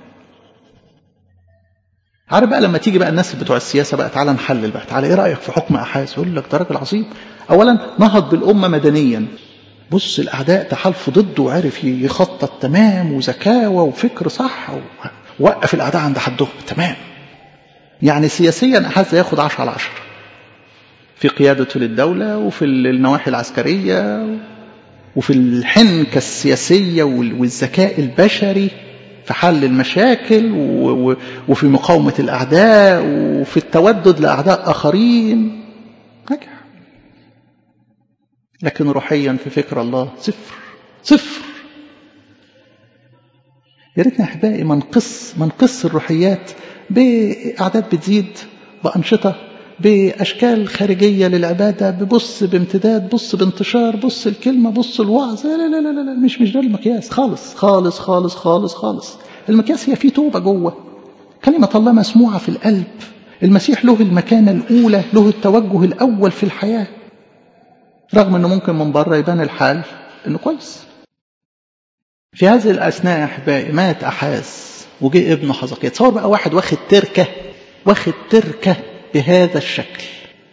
عارف بقى لما تيجي بقى الناس بتوع السياسه بقى تعالى نحلل بقى تعالى ايه رايك في حكم احاز يقول لك ده راجل عظيم اولا نهض بالامه مدنيا بص الاعداء تحالفوا ضده وعرف يخطط تمام وذكاوه وفكر صح ووقف الاعداء عند حدهم تمام يعني سياسيا احاز ياخد 10 على 10 في قيادته للدولة وفي النواحي العسكرية وفي الحنكة السياسية والذكاء البشري في حل المشاكل وفي مقاومة الأعداء وفي التودد لأعداء آخرين نجح لكن روحيا في فكر الله صفر صفر يا ريتنا احبائي ما نقص ما نقص الروحيات باعداد بتزيد بانشطه بأشكال خارجية للعبادة ببص بامتداد بص بانتشار بص الكلمة بص الوعظ لا لا لا لا, لا مش مش ده المقياس خالص خالص خالص خالص خالص المقياس هي في توبة جوه كلمة الله مسموعة في القلب المسيح له المكانة الأولى له التوجه الأول في الحياة رغم أنه ممكن من بره يبان الحال أنه كويس في هذه الأثناء يا أحبائي مات أحاس وجه ابنه حزقية تصور بقى واحد واخد تركة واخد تركة بهذا الشكل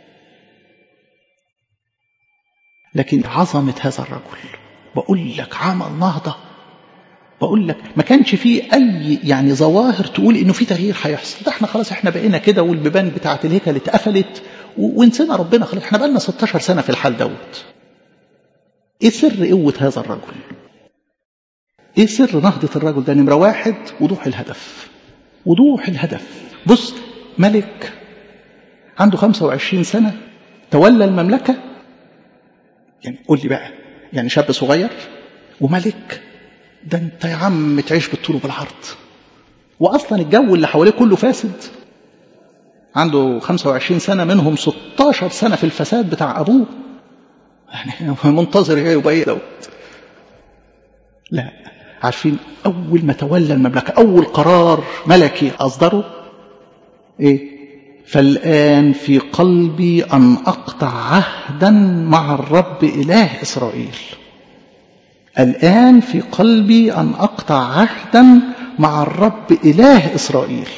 لكن عظمة هذا الرجل بقول لك عمل نهضة بقول لك ما كانش فيه أي يعني ظواهر تقول إنه في تغيير هيحصل ده احنا خلاص احنا بقينا كده والبيبان بتاعة الهيكل اتقفلت ونسينا ربنا خلاص احنا بقالنا 16 سنة في الحال دوت ايه سر قوة هذا الرجل ايه سر نهضة الرجل ده نمرة واحد وضوح الهدف وضوح الهدف بص ملك عنده 25 سنة تولى المملكة يعني قول لي بقى يعني شاب صغير وملك ده انت يا عم تعيش بالطول وبالعرض واصلا الجو اللي حواليه كله فاسد عنده 25 سنة منهم 16 سنة في الفساد بتاع أبوه يعني منتظر ايه يبقى ايه دوت لا عارفين أول ما تولى المملكة أول قرار ملكي أصدره إيه فالآن في قلبي أن أقطع عهدا مع الرب إله إسرائيل الآن في قلبي أن أقطع عهدا مع الرب إله إسرائيل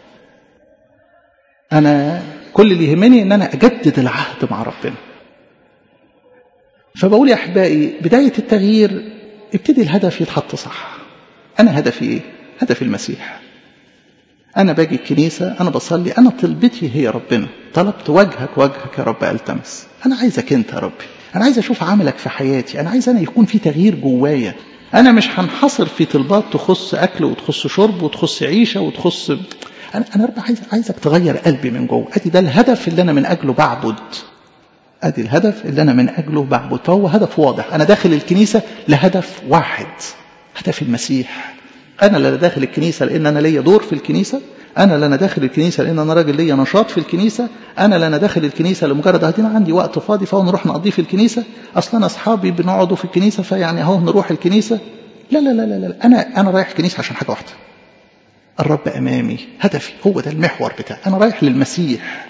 أنا كل اللي يهمني أن أنا أجدد العهد مع ربنا فبقول يا أحبائي بداية التغيير ابتدي الهدف يتحط صح أنا هدفي إيه؟ هدفي المسيح أنا باجي الكنيسة أنا بصلي أنا طلبتي هي ربنا طلبت وجهك وجهك يا رب ألتمس أنا عايزك أنت يا ربي أنا عايز أشوف عملك في حياتي أنا عايز أنا يكون في تغيير جوايا أنا مش هنحصر في طلبات تخص أكل وتخص شرب وتخص عيشة وتخص أنا أنا رب عايز عايزك تغير قلبي من جوه أدي ده الهدف اللي أنا من أجله بعبد أدي الهدف اللي أنا من أجله بعبد فهو هدف واضح أنا داخل الكنيسة لهدف واحد هدف المسيح أنا لا داخل الكنيسة لأن أنا ليا دور في الكنيسة أنا لا أنا داخل الكنيسة لأن أنا راجل ليا نشاط في الكنيسة أنا لا أنا داخل الكنيسة لمجرد أهدينا عندي وقت فاضي فهو نروح نقضيه في الكنيسة أصلا أنا أصحابي بنقعدوا في الكنيسة فيعني أهو نروح الكنيسة لا لا لا لا, لا. أنا أنا رايح الكنيسة عشان حاجة واحدة الرب أمامي هدفي هو ده المحور بتاعي أنا رايح للمسيح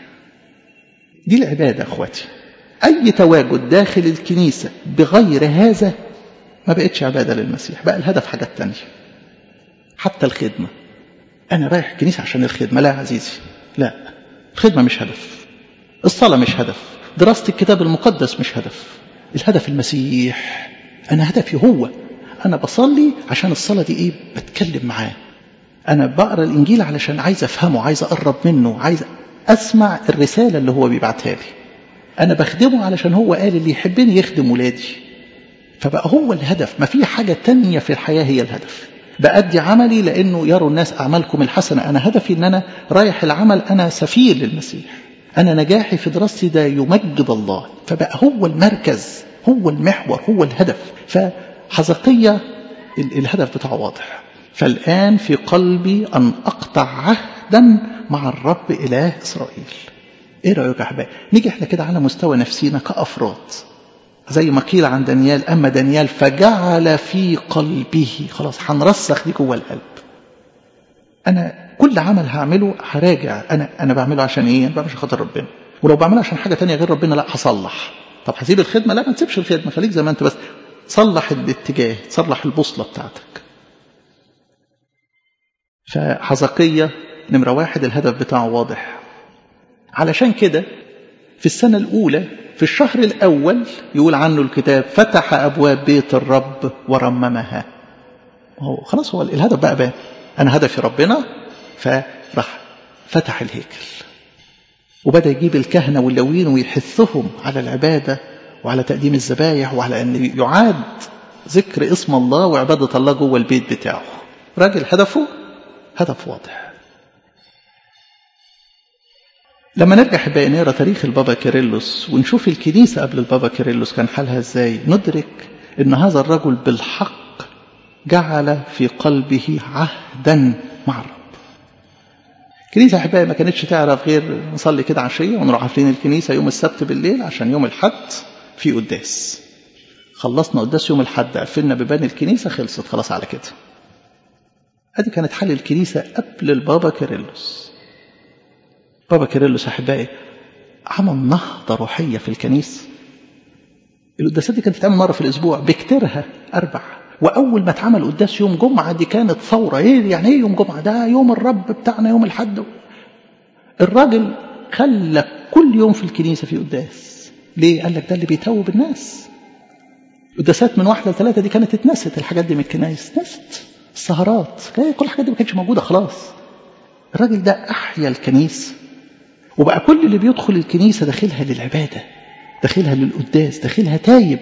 دي العبادة أخواتي أي تواجد داخل الكنيسة بغير هذا ما بقتش عبادة للمسيح بقى الهدف حاجات تانية حتى الخدمة أنا رايح الكنيسة عشان الخدمة لا يا عزيزي لا الخدمة مش هدف الصلاة مش هدف دراسة الكتاب المقدس مش هدف الهدف المسيح أنا هدفي هو أنا بصلي عشان الصلاة دي إيه بتكلم معاه أنا بقرأ الإنجيل علشان عايز أفهمه عايز أقرب منه عايز أسمع الرسالة اللي هو بيبعتها لي أنا بخدمه علشان هو قال اللي يحبني يخدم ولادي فبقى هو الهدف ما في حاجة تانية في الحياة هي الهدف بأدي عملي لأنه يروا الناس أعمالكم الحسنة أنا هدفي أن أنا رايح العمل أنا سفير للمسيح أنا نجاحي في دراستي ده يمجد الله فبقى هو المركز هو المحور هو الهدف فحزقية الهدف بتاعه واضح فالآن في قلبي أن أقطع عهدا مع الرب إله إسرائيل إيه رأيك يا أحبائي نيجي إحنا كده على مستوى نفسينا كأفراد زي ما قيل عن دانيال أما دانيال فجعل في قلبه خلاص هنرسخ دي جوه القلب أنا كل عمل هعمله هراجع أنا أنا بعمله عشان إيه؟ أنا بعمله عشان خاطر ربنا ولو بعمله عشان حاجة تانية غير ربنا لا هصلح طب هسيب الخدمة لا ما تسيبش الخدمة خليك زي ما أنت بس صلح الاتجاه صلح البوصلة بتاعتك فحزقية نمرة واحد الهدف بتاعه واضح علشان كده في السنة الأولى في الشهر الأول يقول عنه الكتاب فتح أبواب بيت الرب ورممها هو خلاص هو الهدف بقى بقى أنا هدفي ربنا فراح فتح الهيكل وبدأ يجيب الكهنة واللوين ويحثهم على العبادة وعلى تقديم الذبايح وعلى أن يعاد ذكر اسم الله وعبادة الله جوه البيت بتاعه راجل هدفه هدف واضح لما نرجع بقى نقرا تاريخ البابا كيرلس ونشوف الكنيسة قبل البابا كيرلس كان حالها ازاي ندرك ان هذا الرجل بالحق جعل في قلبه عهدا مع الرب الكنيسة أحبائي ما كانتش تعرف غير نصلي كده عشية ونروح عارفين الكنيسة يوم السبت بالليل عشان يوم الحد في قداس خلصنا قداس يوم الحد قفلنا بيبان الكنيسة خلصت خلاص على كده ادي كانت حال الكنيسة قبل البابا كيرلس بابا كيرلس أحبائي عمل نهضة روحية في الكنيسة القداسات دي كانت تتعمل مرة في الأسبوع بكتيرها أربع وأول ما اتعمل قداس يوم جمعة دي كانت ثورة إيه يعني إيه يوم جمعة ده يوم الرب بتاعنا يوم الحد الراجل خلى كل يوم في الكنيسة في قداس ليه؟ قال لك ده اللي بيتوب الناس قداسات من واحدة لثلاثة دي كانت اتنست الحاجات دي من الكنايس اتنست السهرات كل الحاجات دي ما كانتش موجودة خلاص الراجل ده أحيا الكنيسة وبقى كل اللي بيدخل الكنيسة داخلها للعبادة داخلها للقداس داخلها تايب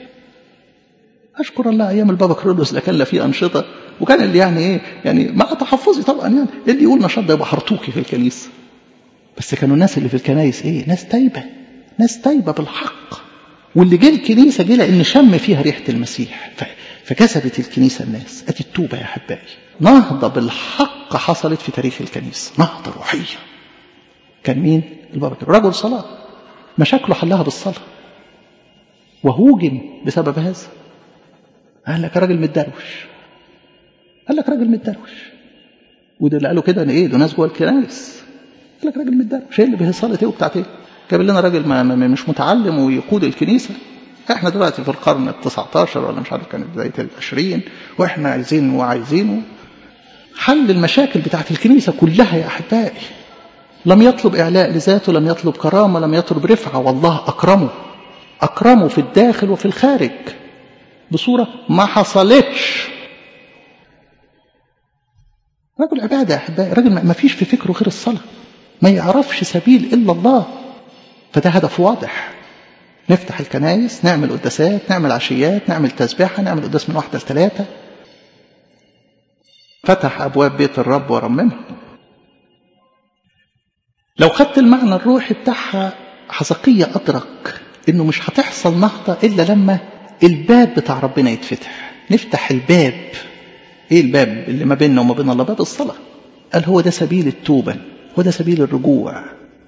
أشكر الله أيام البابا كرولوس اللي كان لا فيه أنشطة وكان اللي يعني إيه يعني مع تحفظي طبعا يعني اللي يقول نشاط ده يبقى حرطوكي في الكنيسة بس كانوا الناس اللي في الكنايس إيه ناس تايبة ناس تايبة بالحق واللي جه الكنيسة جه لأن شم فيها ريحة المسيح فكسبت الكنيسة الناس أدي التوبة يا أحبائي نهضة بالحق حصلت في تاريخ الكنيسة نهضة روحية كان مين البابا كده رجل صلاة مشاكله حلها بالصلاة وهوجم بسبب هذا قال لك راجل متدروش قال لك راجل متدروش وده اللي قالوا كده ان ايه ده ناس جوه الكنائس قال لك راجل متدروش ايه اللي به صلاه ايه وبتاعت ايه جاب لنا راجل ما ما مش متعلم ويقود الكنيسه احنا دلوقتي في القرن ال 19 ولا مش عارف كانت بدايه ال 20 واحنا عايزين وعايزينه حل المشاكل بتاعت الكنيسة كلها يا أحبائي لم يطلب إعلاء لذاته لم يطلب كرامة لم يطلب رفعة والله أكرمه أكرمه في الداخل وفي الخارج بصورة ما حصلتش رجل عبادة يا أحبائي رجل ما فيش في فكره غير الصلاة ما يعرفش سبيل إلا الله فده هدف واضح نفتح الكنايس نعمل قداسات نعمل عشيات نعمل تسبيحة نعمل قداس من واحدة لثلاثة فتح أبواب بيت الرب ورممها لو خدت المعنى الروحي بتاعها حزقية أدرك إنه مش هتحصل نهضة إلا لما الباب بتاع ربنا يتفتح نفتح الباب إيه الباب اللي ما بيننا وما بين الله باب الصلاة قال هو ده سبيل التوبة هو ده سبيل الرجوع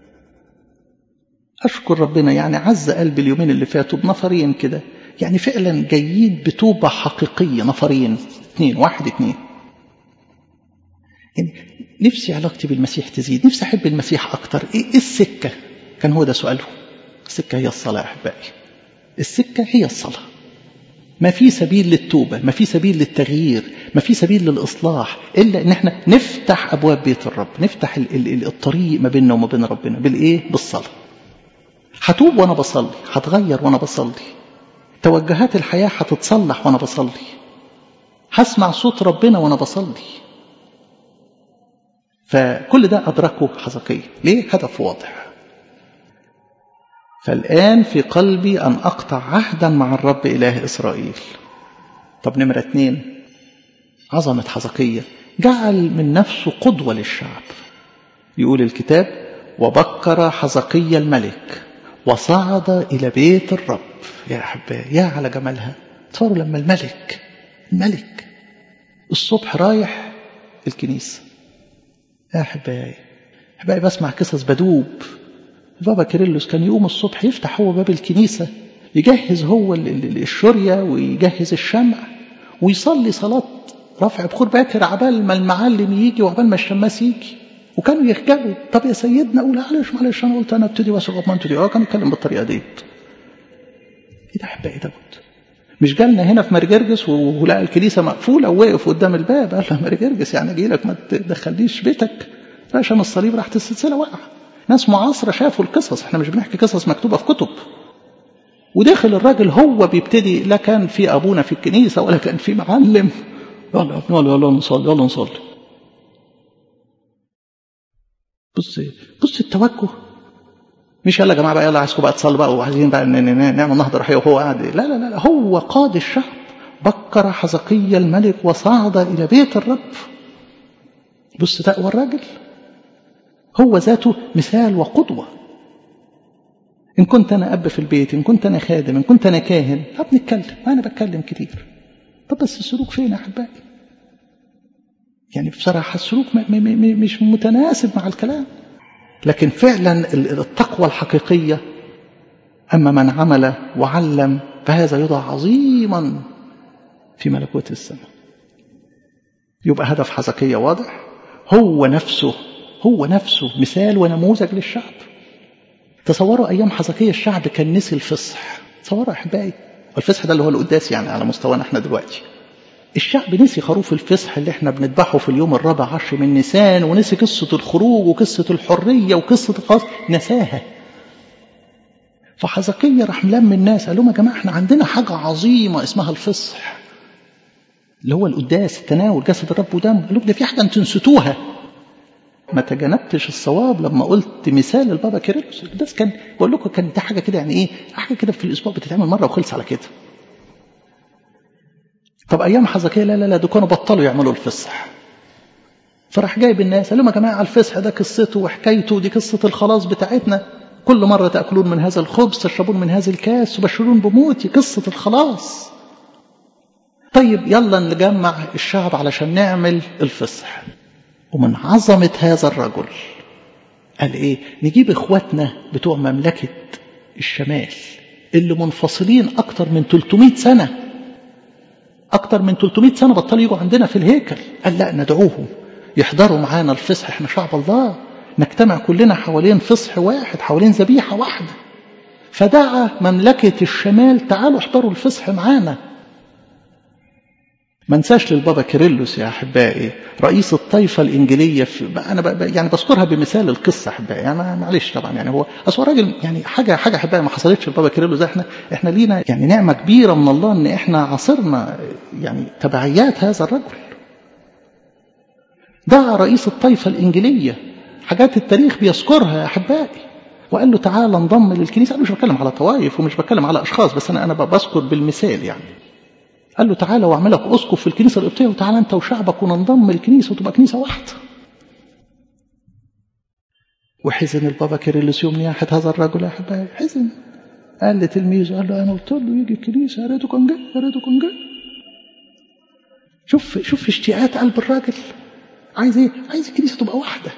أشكر ربنا يعني عز قلبي اليومين اللي فاتوا بنفرين كده يعني فعلا جايين بتوبة حقيقية نفرين اثنين واحد اثنين يعني نفسي علاقتي بالمسيح تزيد نفسي أحب المسيح أكتر إيه السكة كان هو ده سؤاله السكة هي الصلاة يا أحبائي السكة هي الصلاة ما في سبيل للتوبة ما في سبيل للتغيير ما في سبيل للإصلاح إلا إن احنا نفتح أبواب بيت الرب نفتح الطريق ما بيننا وما بين ربنا بالإيه بالصلاة هتوب وأنا بصلي هتغير وأنا بصلي توجهات الحياة هتتصلح وأنا بصلي هسمع صوت ربنا وأنا بصلي فكل ده أدركه حزقية ليه هدف واضح فالآن في قلبي أن أقطع عهدا مع الرب إله إسرائيل طب نمرة اتنين عظمة حزقية جعل من نفسه قدوة للشعب يقول الكتاب وبكر حزقية الملك وصعد إلى بيت الرب يا أحبائي يا على جمالها تصوروا لما الملك الملك الصبح رايح الكنيسة يا أحبائي أحبائي بسمع قصص بدوب بابا كيرلس كان يقوم الصبح يفتح هو باب الكنيسة يجهز هو الشرية ويجهز الشمع ويصلي صلاة رفع بخور باكر عبال ما المعلم يجي وعبال ما الشماس يجي وكانوا يخجلوا طب يا سيدنا قول معلش معلش انا قلت انا ابتدي واسقط ما انتوا اه كان يتكلم بالطريقه ديت ايه ده احبائي ده مش جالنا هنا في مرجرجس ولقى الكنيسه مقفوله ووقف قدام الباب قال له مرجرجس يعني اجي لك ما تدخليش بيتك عشان الصليب راحت السلسله واقعه ناس معاصره شافوا القصص احنا مش بنحكي قصص مكتوبه في كتب وداخل الراجل هو بيبتدي لا كان في ابونا في الكنيسه ولا كان في معلم يلا يلا يلا نصلي يلا نصلي بص بص التوجه مش يلا يا جماعه بقى يلا عايزكم بقى تصلوا بقى وعايزين بقى نعمل نهضه روحيه وهو قاعد لا لا لا هو قاد الشعب بكر حزقية الملك وصعد الى بيت الرب بص تقوى الراجل هو ذاته مثال وقدوه ان كنت انا اب في البيت ان كنت انا خادم ان كنت انا كاهن طب نتكلم انا بتكلم كتير طب بس السلوك فين يا احبائي يعني بصراحة السلوك مش متناسب مع الكلام لكن فعلا التقوى الحقيقية أما من عمل وعلم فهذا يضع عظيما في ملكوت السماء يبقى هدف حزقية واضح هو نفسه هو نفسه مثال ونموذج للشعب تصوروا أيام حزقية الشعب كان نسي الفصح تصوروا أحبائي الفصح ده اللي هو القداس يعني على مستوانا احنا دلوقتي الشعب نسي خروف الفصح اللي احنا بنذبحه في اليوم الرابع عشر من نيسان ونسي قصة الخروج وقصة الحرية وقصة الخاص نساها فحزقية راح ملم الناس قال لهم يا جماعة احنا عندنا حاجة عظيمة اسمها الفصح اللي هو القداس التناول جسد الرب ودم قال لهم ده في حاجة انتوا نسيتوها ما تجنبتش الصواب لما قلت مثال البابا كيرلس القداس كان بقول لكم كان ده حاجة كده يعني ايه حاجة كده في الأسبوع بتتعمل مرة وخلص على كده طب ايام حزقية لا لا لا دول كانوا بطلوا يعملوا الفصح فراح جايب الناس قال لهم يا جماعه الفصح ده قصته وحكايته دي قصه الخلاص بتاعتنا كل مره تاكلون من هذا الخبز تشربون من هذا الكاس تبشرون بموتي قصه الخلاص طيب يلا نجمع الشعب علشان نعمل الفصح ومن عظمه هذا الرجل قال ايه نجيب اخواتنا بتوع مملكه الشمال اللي منفصلين اكتر من 300 سنه أكتر من 300 سنة بطلوا يجوا عندنا في الهيكل قال لا ندعوهم يحضروا معانا الفصح احنا شعب الله نجتمع كلنا حوالين فصح واحد حوالين ذبيحة واحدة فدعا مملكة الشمال تعالوا احضروا الفصح معانا ما انساش للبابا كيرلس يا احبائي رئيس الطائفه الانجيليه في انا ب... يعني بذكرها بمثال القصه احبائي يعني معلش طبعا يعني هو اصل راجل يعني حاجه حاجه احبائي ما حصلتش للبابا كيرلس احنا احنا لينا يعني نعمه كبيره من الله ان احنا عاصرنا يعني تبعيات هذا الرجل دعا رئيس الطائفه الانجيليه حاجات التاريخ بيذكرها يا احبائي وقال له تعالى انضم للكنيسه انا مش بتكلم على طوائف ومش بتكلم على اشخاص بس انا انا بذكر بالمثال يعني قال له تعالى واعملك اسقف في الكنيسه القبطيه وتعالى انت وشعبك وننضم للكنيسه وتبقى كنيسه واحده. وحزن البابا كيرلس يوم نياحه هذا الرجل يا احبائي حزن. قال لتلميذه قال له انا قلت له يجي الكنيسه يا ريته كان جاي يا ريته كان جاي. شوف شوف اشتياقات قلب الراجل عايز ايه؟ عايز الكنيسه تبقى واحده.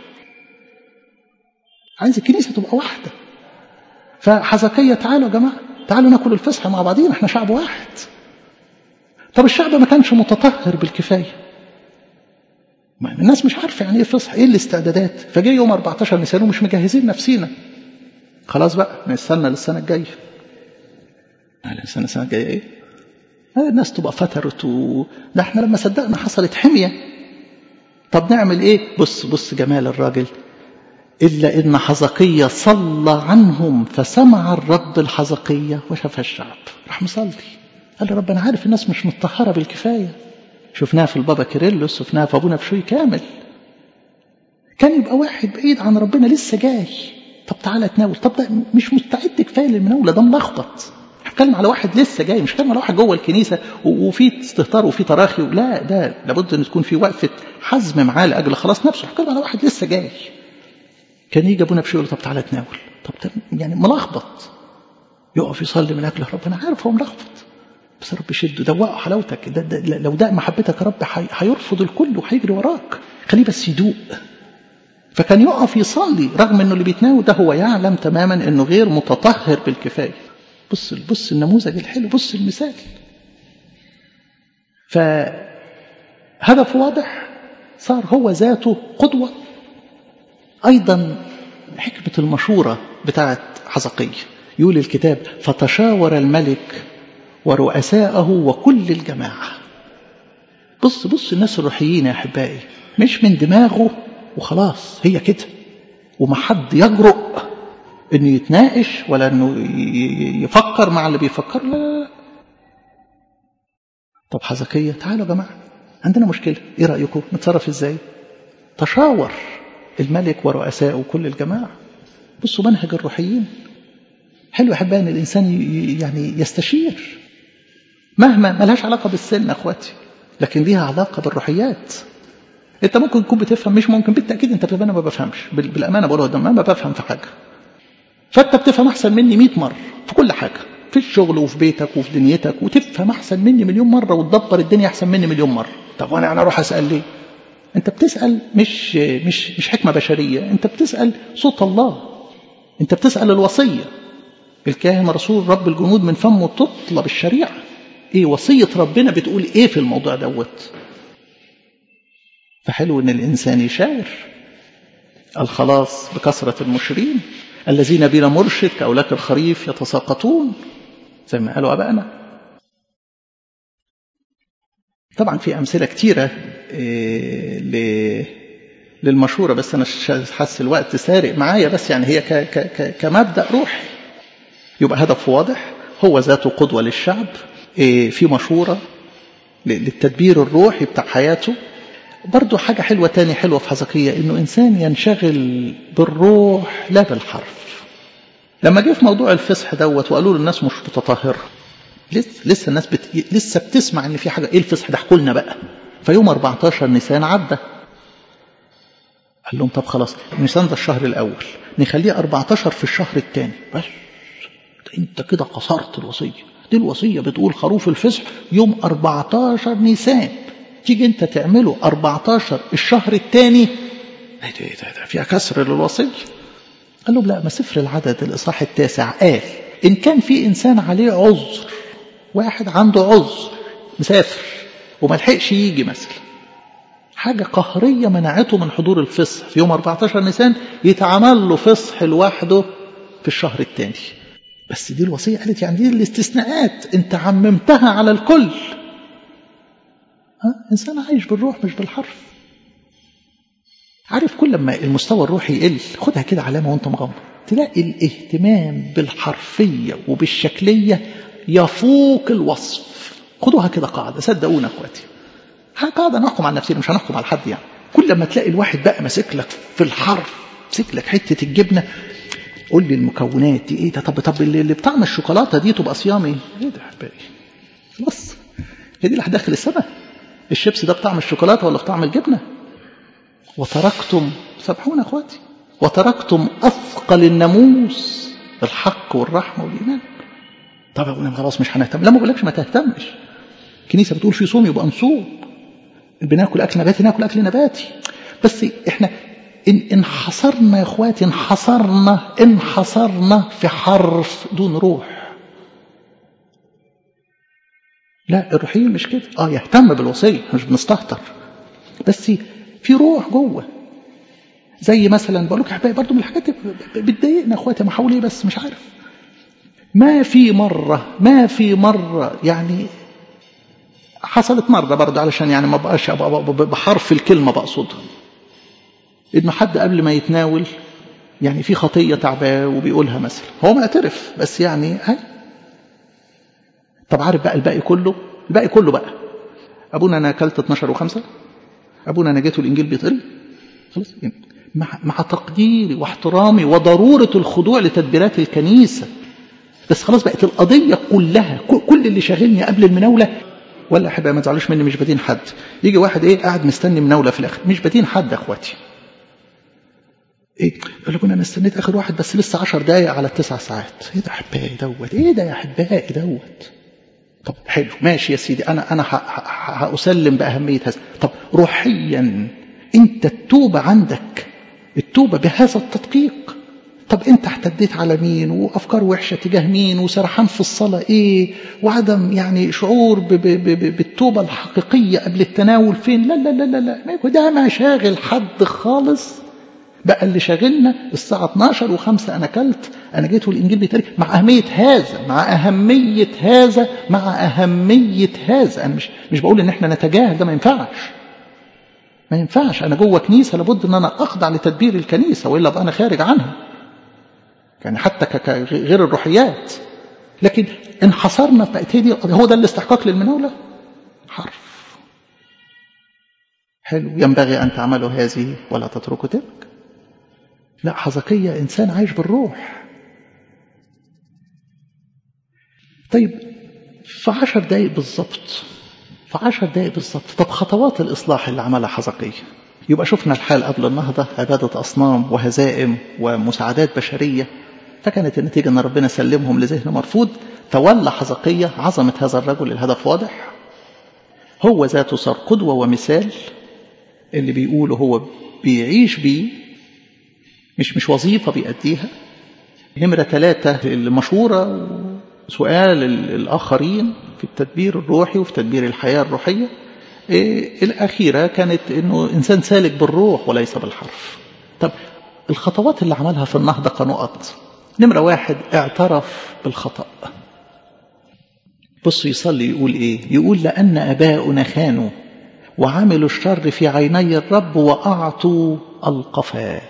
عايز الكنيسه تبقى واحده. فحزكيه تعالوا يا جماعه تعالوا ناكل الفسحه مع بعضينا احنا شعب واحد. طب الشعب ما كانش متطهر بالكفايه ما الناس مش عارفه يعني ايه فصح ايه الاستعدادات فجاي يوم 14 نيسان ومش مجهزين نفسينا خلاص بقى نستنى للسنه الجايه السنه السنه الجايه ايه الناس تبقى فترت و... ده احنا لما صدقنا حصلت حميه طب نعمل ايه بص بص جمال الراجل إلا إن حزقية صلى عنهم فسمع الرب الحزقية وشفى الشعب راح مصلي قال له رب أنا عارف الناس مش متطهرة بالكفاية شفناها في البابا كيرلس شفناها في أبونا بشوي كامل كان يبقى واحد بعيد عن ربنا لسه جاي طب تعالى تناول طب ده مش مستعد كفاية للمناولة ده ملخبط بتكلم على واحد لسه جاي مش بتكلم على واحد جوه الكنيسة وفي استهتار وفي تراخي لا ده لابد أن تكون في وقفة حزم معاه لأجل خلاص نفسه بتكلم على واحد لسه جاي كان يجي ابونا بشوي طب تعالى تناول طب يعني ملخبط يقف يصلي من اجل ربنا عارف هو ملخبط بس رب شده دوقه حلاوتك ده ده لو ده محبتك يا رب هيرفض الكل وهيجري وراك خليه بس يدوق فكان يقف يصلي رغم انه اللي بيتناول ده هو يعلم تماما انه غير متطهر بالكفايه بص بص النموذج الحلو بص المثال فهدف واضح صار هو ذاته قدوه ايضا حكمه المشوره بتاعت حزقيه يقول الكتاب فتشاور الملك ورؤساءه وكل الجماعة بص بص الناس الروحيين يا أحبائي مش من دماغه وخلاص هي كده وما حد يجرؤ انه يتناقش ولا انه يفكر مع اللي بيفكر لا لا لا طب حزكية تعالوا يا جماعة عندنا مشكلة ايه رأيكم نتصرف ازاي تشاور الملك ورؤسائه وكل الجماعة بصوا منهج الروحيين حلو أحبائي أن الإنسان يعني يستشير مهما ملهاش علاقة بالسن أخواتي لكن ليها علاقة بالروحيات أنت ممكن تكون بتفهم مش ممكن بالتأكيد أنت بتفهم أنا ما بفهمش بالأمانة بقولها قدام ما بفهم في حاجة فأنت بتفهم أحسن مني 100 مرة في كل حاجة في الشغل وفي بيتك وفي دنيتك وتفهم أحسن مني مليون مرة وتدبر الدنيا أحسن مني مليون مرة طب وأنا أنا أروح أسأل ليه؟ أنت بتسأل مش مش مش حكمة بشرية أنت بتسأل صوت الله أنت بتسأل الوصية الكاهن رسول رب الجنود من فمه تطلب الشريعة ايه وصية ربنا بتقول ايه في الموضوع دوت فحلو ان الانسان يشاور الخلاص بكثرة المشرين الذين بلا مرشد كأولاك الخريف يتساقطون زي ما قالوا أبائنا طبعا في أمثلة كتيرة إيه للمشورة بس أنا حاسس الوقت سارق معايا بس يعني هي ك ك كمبدأ روحي يبقى هدف واضح هو ذاته قدوة للشعب في مشورة للتدبير الروحي بتاع حياته برضو حاجة حلوة تاني حلوة في حزقية إنه إنسان ينشغل بالروح لا بالحرف لما جه في موضوع الفصح دوت وقالوا له الناس مش متطهرة لسه, لسه الناس بت... لسه بتسمع إن في حاجة إيه الفصح ده احكوا لنا بقى فيوم 14 نيسان عدى قال لهم طب خلاص نيسان ده الشهر الأول نخليه 14 في الشهر الثاني بس انت كده قصرت الوصية دي الوصية بتقول خروف الفصح يوم 14 نيسان تيجي انت تعمله 14 الشهر الثاني فيها كسر للوصية قال لهم لا ما سفر العدد الإصحاح التاسع قال إن كان في إنسان عليه عذر واحد عنده عذر مسافر وما لحقش يجي مثلا حاجة قهرية منعته من حضور الفصح في يوم 14 نيسان يتعمل له فصح لوحده في الشهر الثاني بس دي الوصية قالت يعني دي الاستثناءات انت عممتها على الكل ها إنسان عايش بالروح مش بالحرف عارف كل ما المستوى الروحي يقل خدها كده علامة وانت مغمض تلاقي الاهتمام بالحرفية وبالشكلية يفوق الوصف خدوها كده قاعدة صدقونا اخواتي قاعدة نحكم على نفسنا مش هنحكم على حد يعني كل ما تلاقي الواحد بقى ماسك لك في الحرف ماسك لك حتة الجبنة قول لي المكونات دي ايه ده طب طب اللي بطعم الشوكولاتة دي تبقى صيامي ايه ده احبائي خلاص هي دي اللي هتدخل السماء الشيبس ده بطعم الشوكولاتة ولا بطعم الجبنة وتركتم سامحونا اخواتي وتركتم اثقل الناموس الحق والرحمه والايمان طب اقول خلاص مش هنهتم لا ما بقولكش ما تهتمش الكنيسه بتقول في صوم يبقى نصوم بناكل اكل نباتي ناكل اكل نباتي بس احنا إن انحصرنا يا اخواتي انحصرنا انحصرنا في حرف دون روح لا الروحيين مش كده اه يهتم بالوصيه مش بنستهتر بس في روح جوه زي مثلا بقول لك احبائي برضه من الحاجات بتضايقنا اخواتي ما حاولي بس مش عارف ما في مره ما في مره يعني حصلت مره برضه علشان يعني ما بقاش بحرف الكلمه بقصدها ان حد قبل ما يتناول يعني في خطيه تعباه وبيقولها مثلا هو معترف بس يعني هاي طب عارف بقى الباقي كله الباقي كله بقى ابونا انا اكلت 12 و5 ابونا انا جيت الانجيل بيتقري خلاص يعني مع, مع تقديري واحترامي وضروره الخضوع لتدبيرات الكنيسه بس خلاص بقت القضيه كلها كل اللي شاغلني قبل المناوله ولا احبائي ما تزعلوش مني مش بدين حد يجي واحد ايه قاعد مستني مناوله في الاخر مش بدين حد يا اخواتي ايه يقول لك انا استنيت اخر واحد بس لسه 10 دقايق على التسع ساعات ايه ده احبائي دوت ايه ده يا احبائي دوت طب حلو ماشي يا سيدي انا انا هاسلم باهميه هذا طب روحيا انت التوبه عندك التوبه بهذا التدقيق طب انت احتديت على مين وافكار وحشه تجاه مين وسرحان في الصلاه ايه وعدم يعني شعور ب ب ب بالتوبه الحقيقيه قبل التناول فين لا لا لا لا لا ده ما شاغل حد خالص بقى اللي شاغلنا الساعة 12 و5 أنا كلت أنا جيت والإنجيل بيتقري مع أهمية هذا مع أهمية هذا مع أهمية هذا أنا مش مش بقول إن إحنا نتجاهل ده ما ينفعش ما ينفعش أنا جوه كنيسة لابد إن أنا أخضع لتدبير الكنيسة وإلا أبقى أنا خارج عنها يعني حتى غير الروحيات لكن انحصرنا في بقت دي هو ده الاستحقاق للمناولة حرف حلو ينبغي أن تعملوا هذه ولا تتركوا تلك لا حزقية إنسان عايش بالروح طيب في عشر دقايق بالظبط في عشر دقايق بالظبط طب خطوات الإصلاح اللي عملها حزقية يبقى شفنا الحال قبل النهضة عبادة أصنام وهزائم ومساعدات بشرية فكانت النتيجة أن ربنا سلمهم لذهن مرفوض تولى حزقية عظمة هذا الرجل الهدف واضح هو ذاته صار قدوة ومثال اللي بيقوله هو بيعيش بيه مش مش وظيفة بيأديها نمرة ثلاثة المشورة سؤال الآخرين في التدبير الروحي وفي تدبير الحياة الروحية إيه الأخيرة كانت أنه إنسان سالك بالروح وليس بالحرف طب الخطوات اللي عملها في النهضة كنقط نمرة واحد اعترف بالخطأ بص يصلي يقول إيه يقول لأن أباؤنا خانوا وعملوا الشر في عيني الرب وأعطوا القفا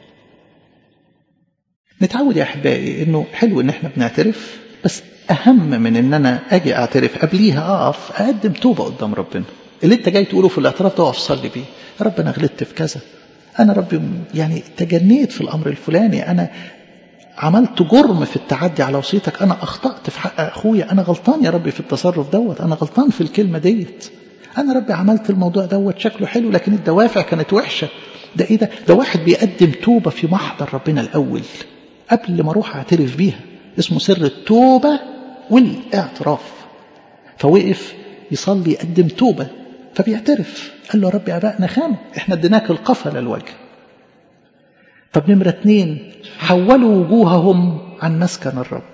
نتعود يا أحبائي أنه حلو أن احنا بنعترف بس أهم من أن أنا أجي أعترف قبليها أقف أقدم توبة قدام ربنا اللي أنت جاي تقوله في الاعتراف ده أقف صلي بيه يا رب أنا غلطت في كذا أنا ربي يعني تجنيت في الأمر الفلاني أنا عملت جرم في التعدي على وصيتك أنا أخطأت في حق أخويا أنا غلطان يا ربي في التصرف دوت أنا غلطان في الكلمة ديت أنا ربي عملت الموضوع دوت شكله حلو لكن الدوافع كانت وحشة ده إيه ده ده واحد بيقدم توبة في محضر ربنا الأول قبل ما أروح أعترف بيها اسمه سر التوبة والاعتراف فوقف يصلي يقدم توبة فبيعترف قال له ربي أبائنا خانوا احنا اديناك القفل الوجه طب نمرة اتنين حولوا وجوههم عن مسكن الرب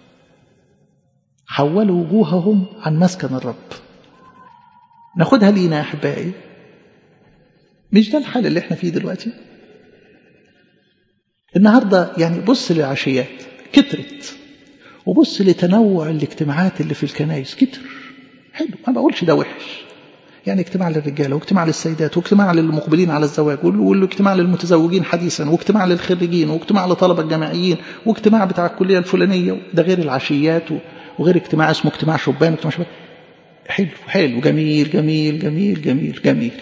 حولوا وجوههم عن مسكن الرب ناخدها لينا يا أحبائي مش ده الحال اللي احنا فيه دلوقتي النهاردة يعني بص للعشيات كترت وبص لتنوع الاجتماعات اللي في الكنائس كتر حلو ما بقولش ده وحش يعني اجتماع للرجاله واجتماع للسيدات واجتماع للمقبلين على الزواج واجتماع للمتزوجين حديثا واجتماع للخريجين واجتماع لطلبه الجامعيين واجتماع بتاع الكليه الفلانيه ده غير العشيات وغير اجتماع اسمه اجتماع شبان واجتماع شبان حلو حلو جميل جميل جميل جميل جميل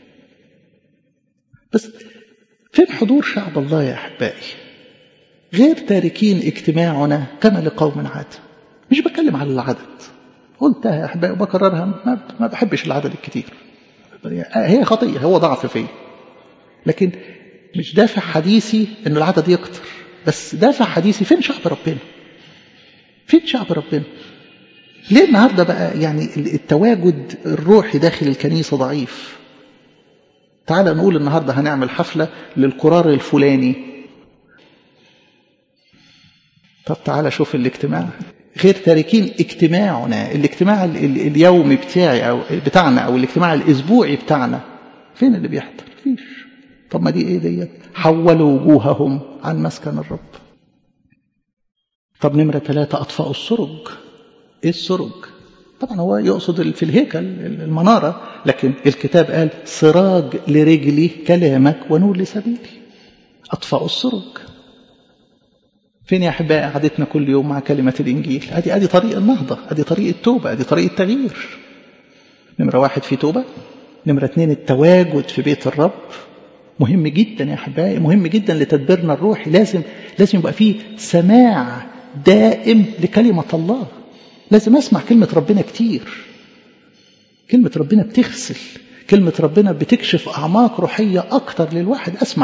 بس فين حضور شعب الله يا احبائي غير تاركين اجتماعنا كما لقوم عاد مش بتكلم على العدد قلتها يا احبائي وبكررها ما, ما بحبش العدد الكتير هي خطيه هو ضعف فيه لكن مش دافع حديثي ان العدد يكتر بس دافع حديثي فين شعب ربنا فين شعب ربنا ليه النهارده بقى يعني التواجد الروحي داخل الكنيسه ضعيف تعال نقول النهارده هنعمل حفله للقرار الفلاني طب تعالى شوف الاجتماع غير تاركين اجتماعنا الاجتماع ال ال اليومي بتاعي او بتاعنا او الاجتماع الاسبوعي بتاعنا فين اللي بيحضر فيش طب ما دي ايه ديت حولوا وجوههم عن مسكن الرب طب نمرة ثلاثة أطفاء السرج إيه السرج طبعا هو يقصد في الهيكل المنارة لكن الكتاب قال سراج لرجلي كلامك ونور لسبيلي أطفاء السرج فين يا أحبائي قعدتنا كل يوم مع كلمة الإنجيل أدي أدي طريق النهضة أدي طريق التوبة أدي طريق التغيير نمرة واحد في توبة نمرة اثنين التواجد في بيت الرب مهم جدا يا أحبائي مهم جدا لتدبيرنا الروحي لازم لازم يبقى فيه سماع دائم لكلمة الله لازم أسمع كلمة ربنا كتير كلمة ربنا بتغسل كلمة ربنا بتكشف أعماق روحية أكتر للواحد أسمع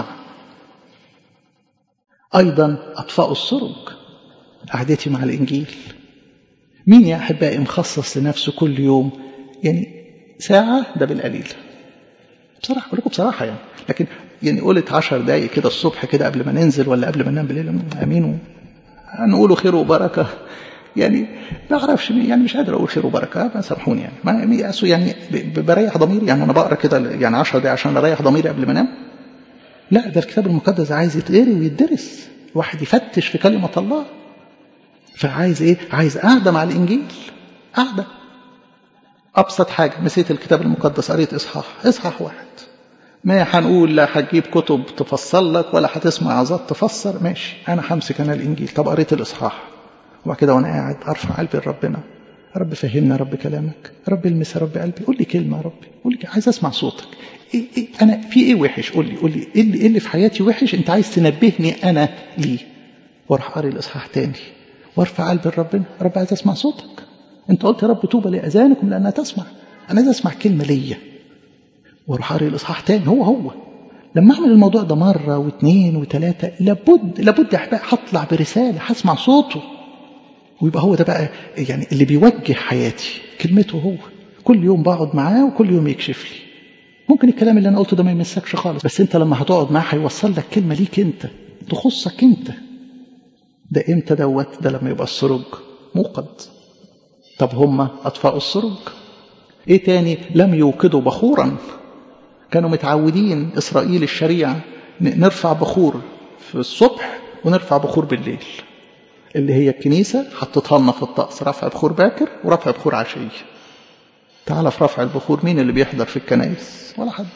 أيضا أطفاء السرج قعدتي مع الإنجيل مين يا أحبائي مخصص لنفسه كل يوم يعني ساعة ده بالقليل بصراحة أقول لكم بصراحة يعني لكن يعني قلت عشر دقايق كده الصبح كده قبل ما ننزل ولا قبل ما ننام بالليل أمين هنقوله خير وبركة يعني ما اعرفش يعني مش قادر اقول خير وبركه ما سامحوني يعني ما يعني بريح ضميري يعني انا بقرا كده يعني 10 دقايق عشان اريح ضميري قبل ما انام لا ده الكتاب المقدس عايز يتقري ويدرس الواحد يفتش في كلمه الله فعايز ايه عايز قاعده مع الانجيل قاعده ابسط حاجه مسيت الكتاب المقدس قريت اصحاح اصحاح واحد ما هنقول لا هتجيب كتب تفصل لك ولا هتسمع عظات تفسر ماشي انا همسك انا الانجيل طب قريت الاصحاح وبعد كده وانا قاعد ارفع قلبي لربنا يا رب فهمنا يا رب كلامك يا رب المس يا رب قلبي قول لي كلمه يا رب قول لي عايز اسمع صوتك إيه إيه انا في ايه وحش قول لي قول لي ايه اللي, إيه اللي في حياتي وحش انت عايز تنبهني انا ليه واروح قاري الاصحاح تاني وارفع قلبي لربنا يا رب عايز اسمع صوتك انت قلت يا رب طوبى لاذانكم لانها تسمع انا عايز اسمع كلمه ليا واروح قاري الاصحاح تاني هو هو لما اعمل الموضوع ده مره واثنين وثلاثه لابد لابد يا احبائي هطلع برساله هسمع صوته ويبقى هو ده بقى يعني اللي بيوجه حياتي كلمته هو كل يوم بقعد معاه وكل يوم يكشف لي ممكن الكلام اللي انا قلته ده ما يمسكش خالص بس انت لما هتقعد معاه هيوصل لك كلمه ليك انت تخصك انت ده امتى دوت ده لما يبقى السرج موقد طب هما اطفاء السرج ايه تاني لم يوقدوا بخورا كانوا متعودين اسرائيل الشريعه نرفع بخور في الصبح ونرفع بخور بالليل اللي هي الكنيسة حطتها لنا في الطقس رفع بخور باكر ورفع بخور عشية تعال في رفع البخور مين اللي بيحضر في الكنائس ولا حد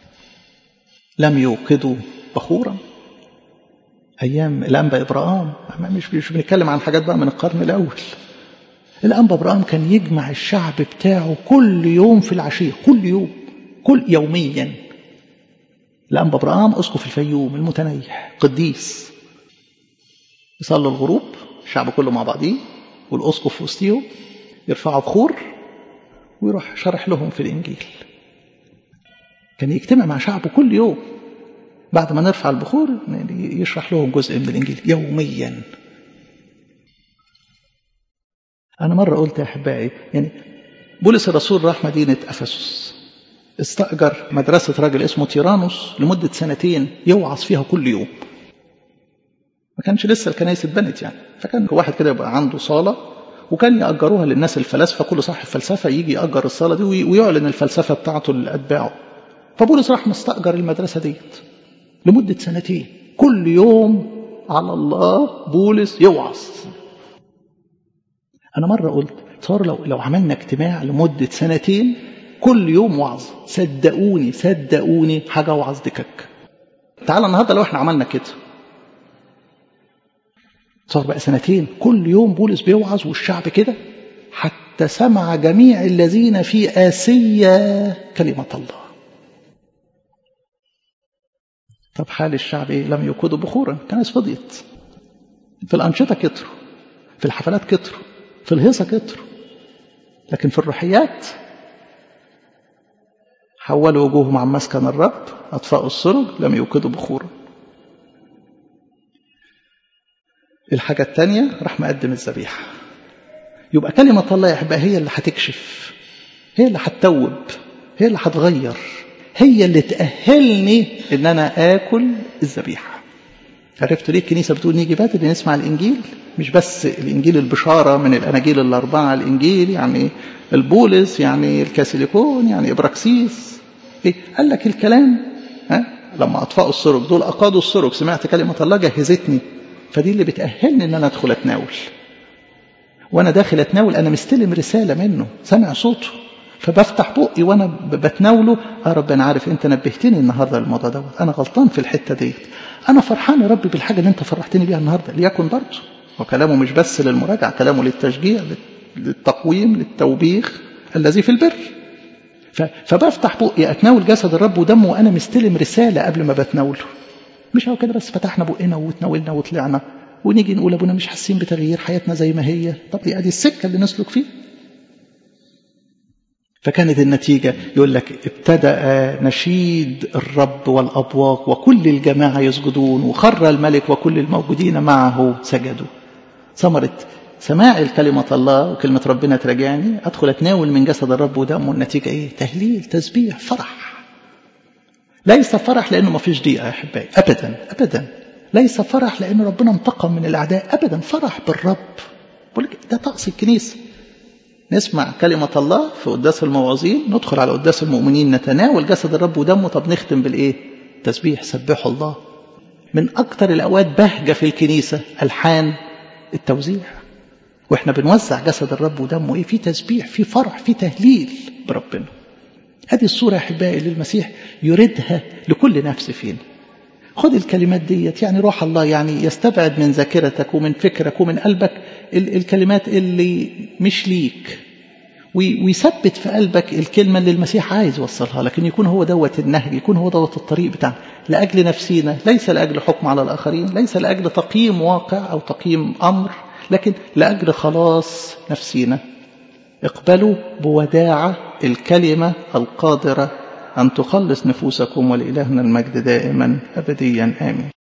لم يوقدوا بخورا أيام الأنبا إبراهام مش مش بنتكلم عن حاجات بقى من القرن الأول الأنبا إبراهام كان يجمع الشعب بتاعه كل يوم في العشية كل يوم كل يوميا الأنبا إبراهام أسقف الفيوم المتنيح قديس يصلوا الغروب الشعب كله مع بعضيه والأسقف في وسطيهم يرفعوا بخور ويروح شرح لهم في الإنجيل كان يجتمع مع شعبه كل يوم بعد ما نرفع البخور يشرح لهم جزء من الإنجيل يوميا أنا مرة قلت يا أحبائي يعني بولس الرسول راح مدينة أفسس استأجر مدرسة راجل اسمه تيرانوس لمدة سنتين يوعظ فيها كل يوم ما كانش لسه الكنائس اتبنت يعني فكان واحد كده يبقى عنده صالة وكان يأجروها للناس الفلاسفة كل صاحب فلسفة يجي يأجر الصالة دي ويعلن الفلسفة بتاعته لأتباعه فبولس راح مستأجر المدرسة ديت لمدة سنتين كل يوم على الله بولس يوعظ أنا مرة قلت تصور لو لو عملنا اجتماع لمدة سنتين كل يوم وعظ صدقوني صدقوني حاجة وعظ دكك تعال النهارده لو احنا عملنا كده صار بقى سنتين كل يوم بولس بيوعظ والشعب كده حتى سمع جميع الذين في آسيا كلمة الله طب حال الشعب ايه لم يقودوا بخورا كناس فضيت في الأنشطة كتروا في الحفلات كتروا في الهيصة كتروا لكن في الروحيات حولوا وجوههم عن مسكن الرب أطفاءوا السرج لم يوقدوا بخورا الحاجة الثانية راح مقدم الذبيحة يبقى كلمة الله يا أحبائي هي اللي هتكشف هي اللي هتتوب هي اللي هتغير هي اللي تأهلني إن أنا آكل الذبيحة عرفتوا ليه الكنيسة بتقول نيجي بدري نسمع الإنجيل مش بس الإنجيل البشارة من الأناجيل الأربعة الإنجيل يعني البولس يعني الكاسيليكون يعني إبراكسيس إيه؟ قال لك الكلام ها لما أطفأوا السرج دول أقادوا السرج سمعت كلمة الله جهزتني فدي اللي بتأهلني إن أنا أدخل أتناول وأنا داخل أتناول أنا مستلم رسالة منه سامع صوته فبفتح بقي وانا بتناوله يا رب انا عارف انت نبهتني النهارده للموضوع دوت انا غلطان في الحته ديت انا فرحان يا رب بالحاجه اللي انت فرحتني بيها النهارده ليكن برضه وكلامه مش بس للمراجعه كلامه للتشجيع للتقويم للتوبيخ الذي في البر فبفتح بقي اتناول جسد الرب ودمه وانا مستلم رساله قبل ما بتناوله مش هو كده بس فتحنا بقنا وتناولنا وطلعنا ونيجي نقول ابونا مش حاسين بتغيير حياتنا زي ما هي طب دي ادي السكه اللي نسلك فيها فكانت النتيجة يقول لك ابتدأ نشيد الرب والأبواق وكل الجماعة يسجدون وخر الملك وكل الموجودين معه سجدوا ثمرة سماع الكلمة الله وكلمة ربنا تراجعني أدخل أتناول من جسد الرب ودمه النتيجة إيه تهليل تسبيح فرح ليس فرح لأنه ما فيش ضيقة يا أحبائي أبدا أبدا ليس فرح لأن ربنا انتقم من الأعداء أبدا فرح بالرب ده طقس الكنيسة نسمع كلمة الله في قداس المواعظين ندخل على قداس المؤمنين نتناول جسد الرب ودمه طب نختم بالإيه تسبيح سبحوا الله من أكتر الأوقات بهجة في الكنيسة ألحان التوزيع وإحنا بنوزع جسد الرب ودمه إيه في تسبيح في فرح في تهليل بربنا هذه الصورة يا أحبائي اللي المسيح يريدها لكل نفس فينا خد الكلمات ديت يعني روح الله يعني يستبعد من ذاكرتك ومن فكرك ومن قلبك الكلمات اللي مش ليك ويثبت في قلبك الكلمة اللي المسيح عايز يوصلها لكن يكون هو دوت النهج يكون هو دوت الطريق بتاعنا لأجل نفسينا ليس لأجل حكم على الآخرين ليس لأجل تقييم واقع أو تقييم أمر لكن لأجل خلاص نفسينا اقبلوا بوداعة الكلمة القادرة أن تخلص نفوسكم ولإلهنا المجد دائما أبديا آمين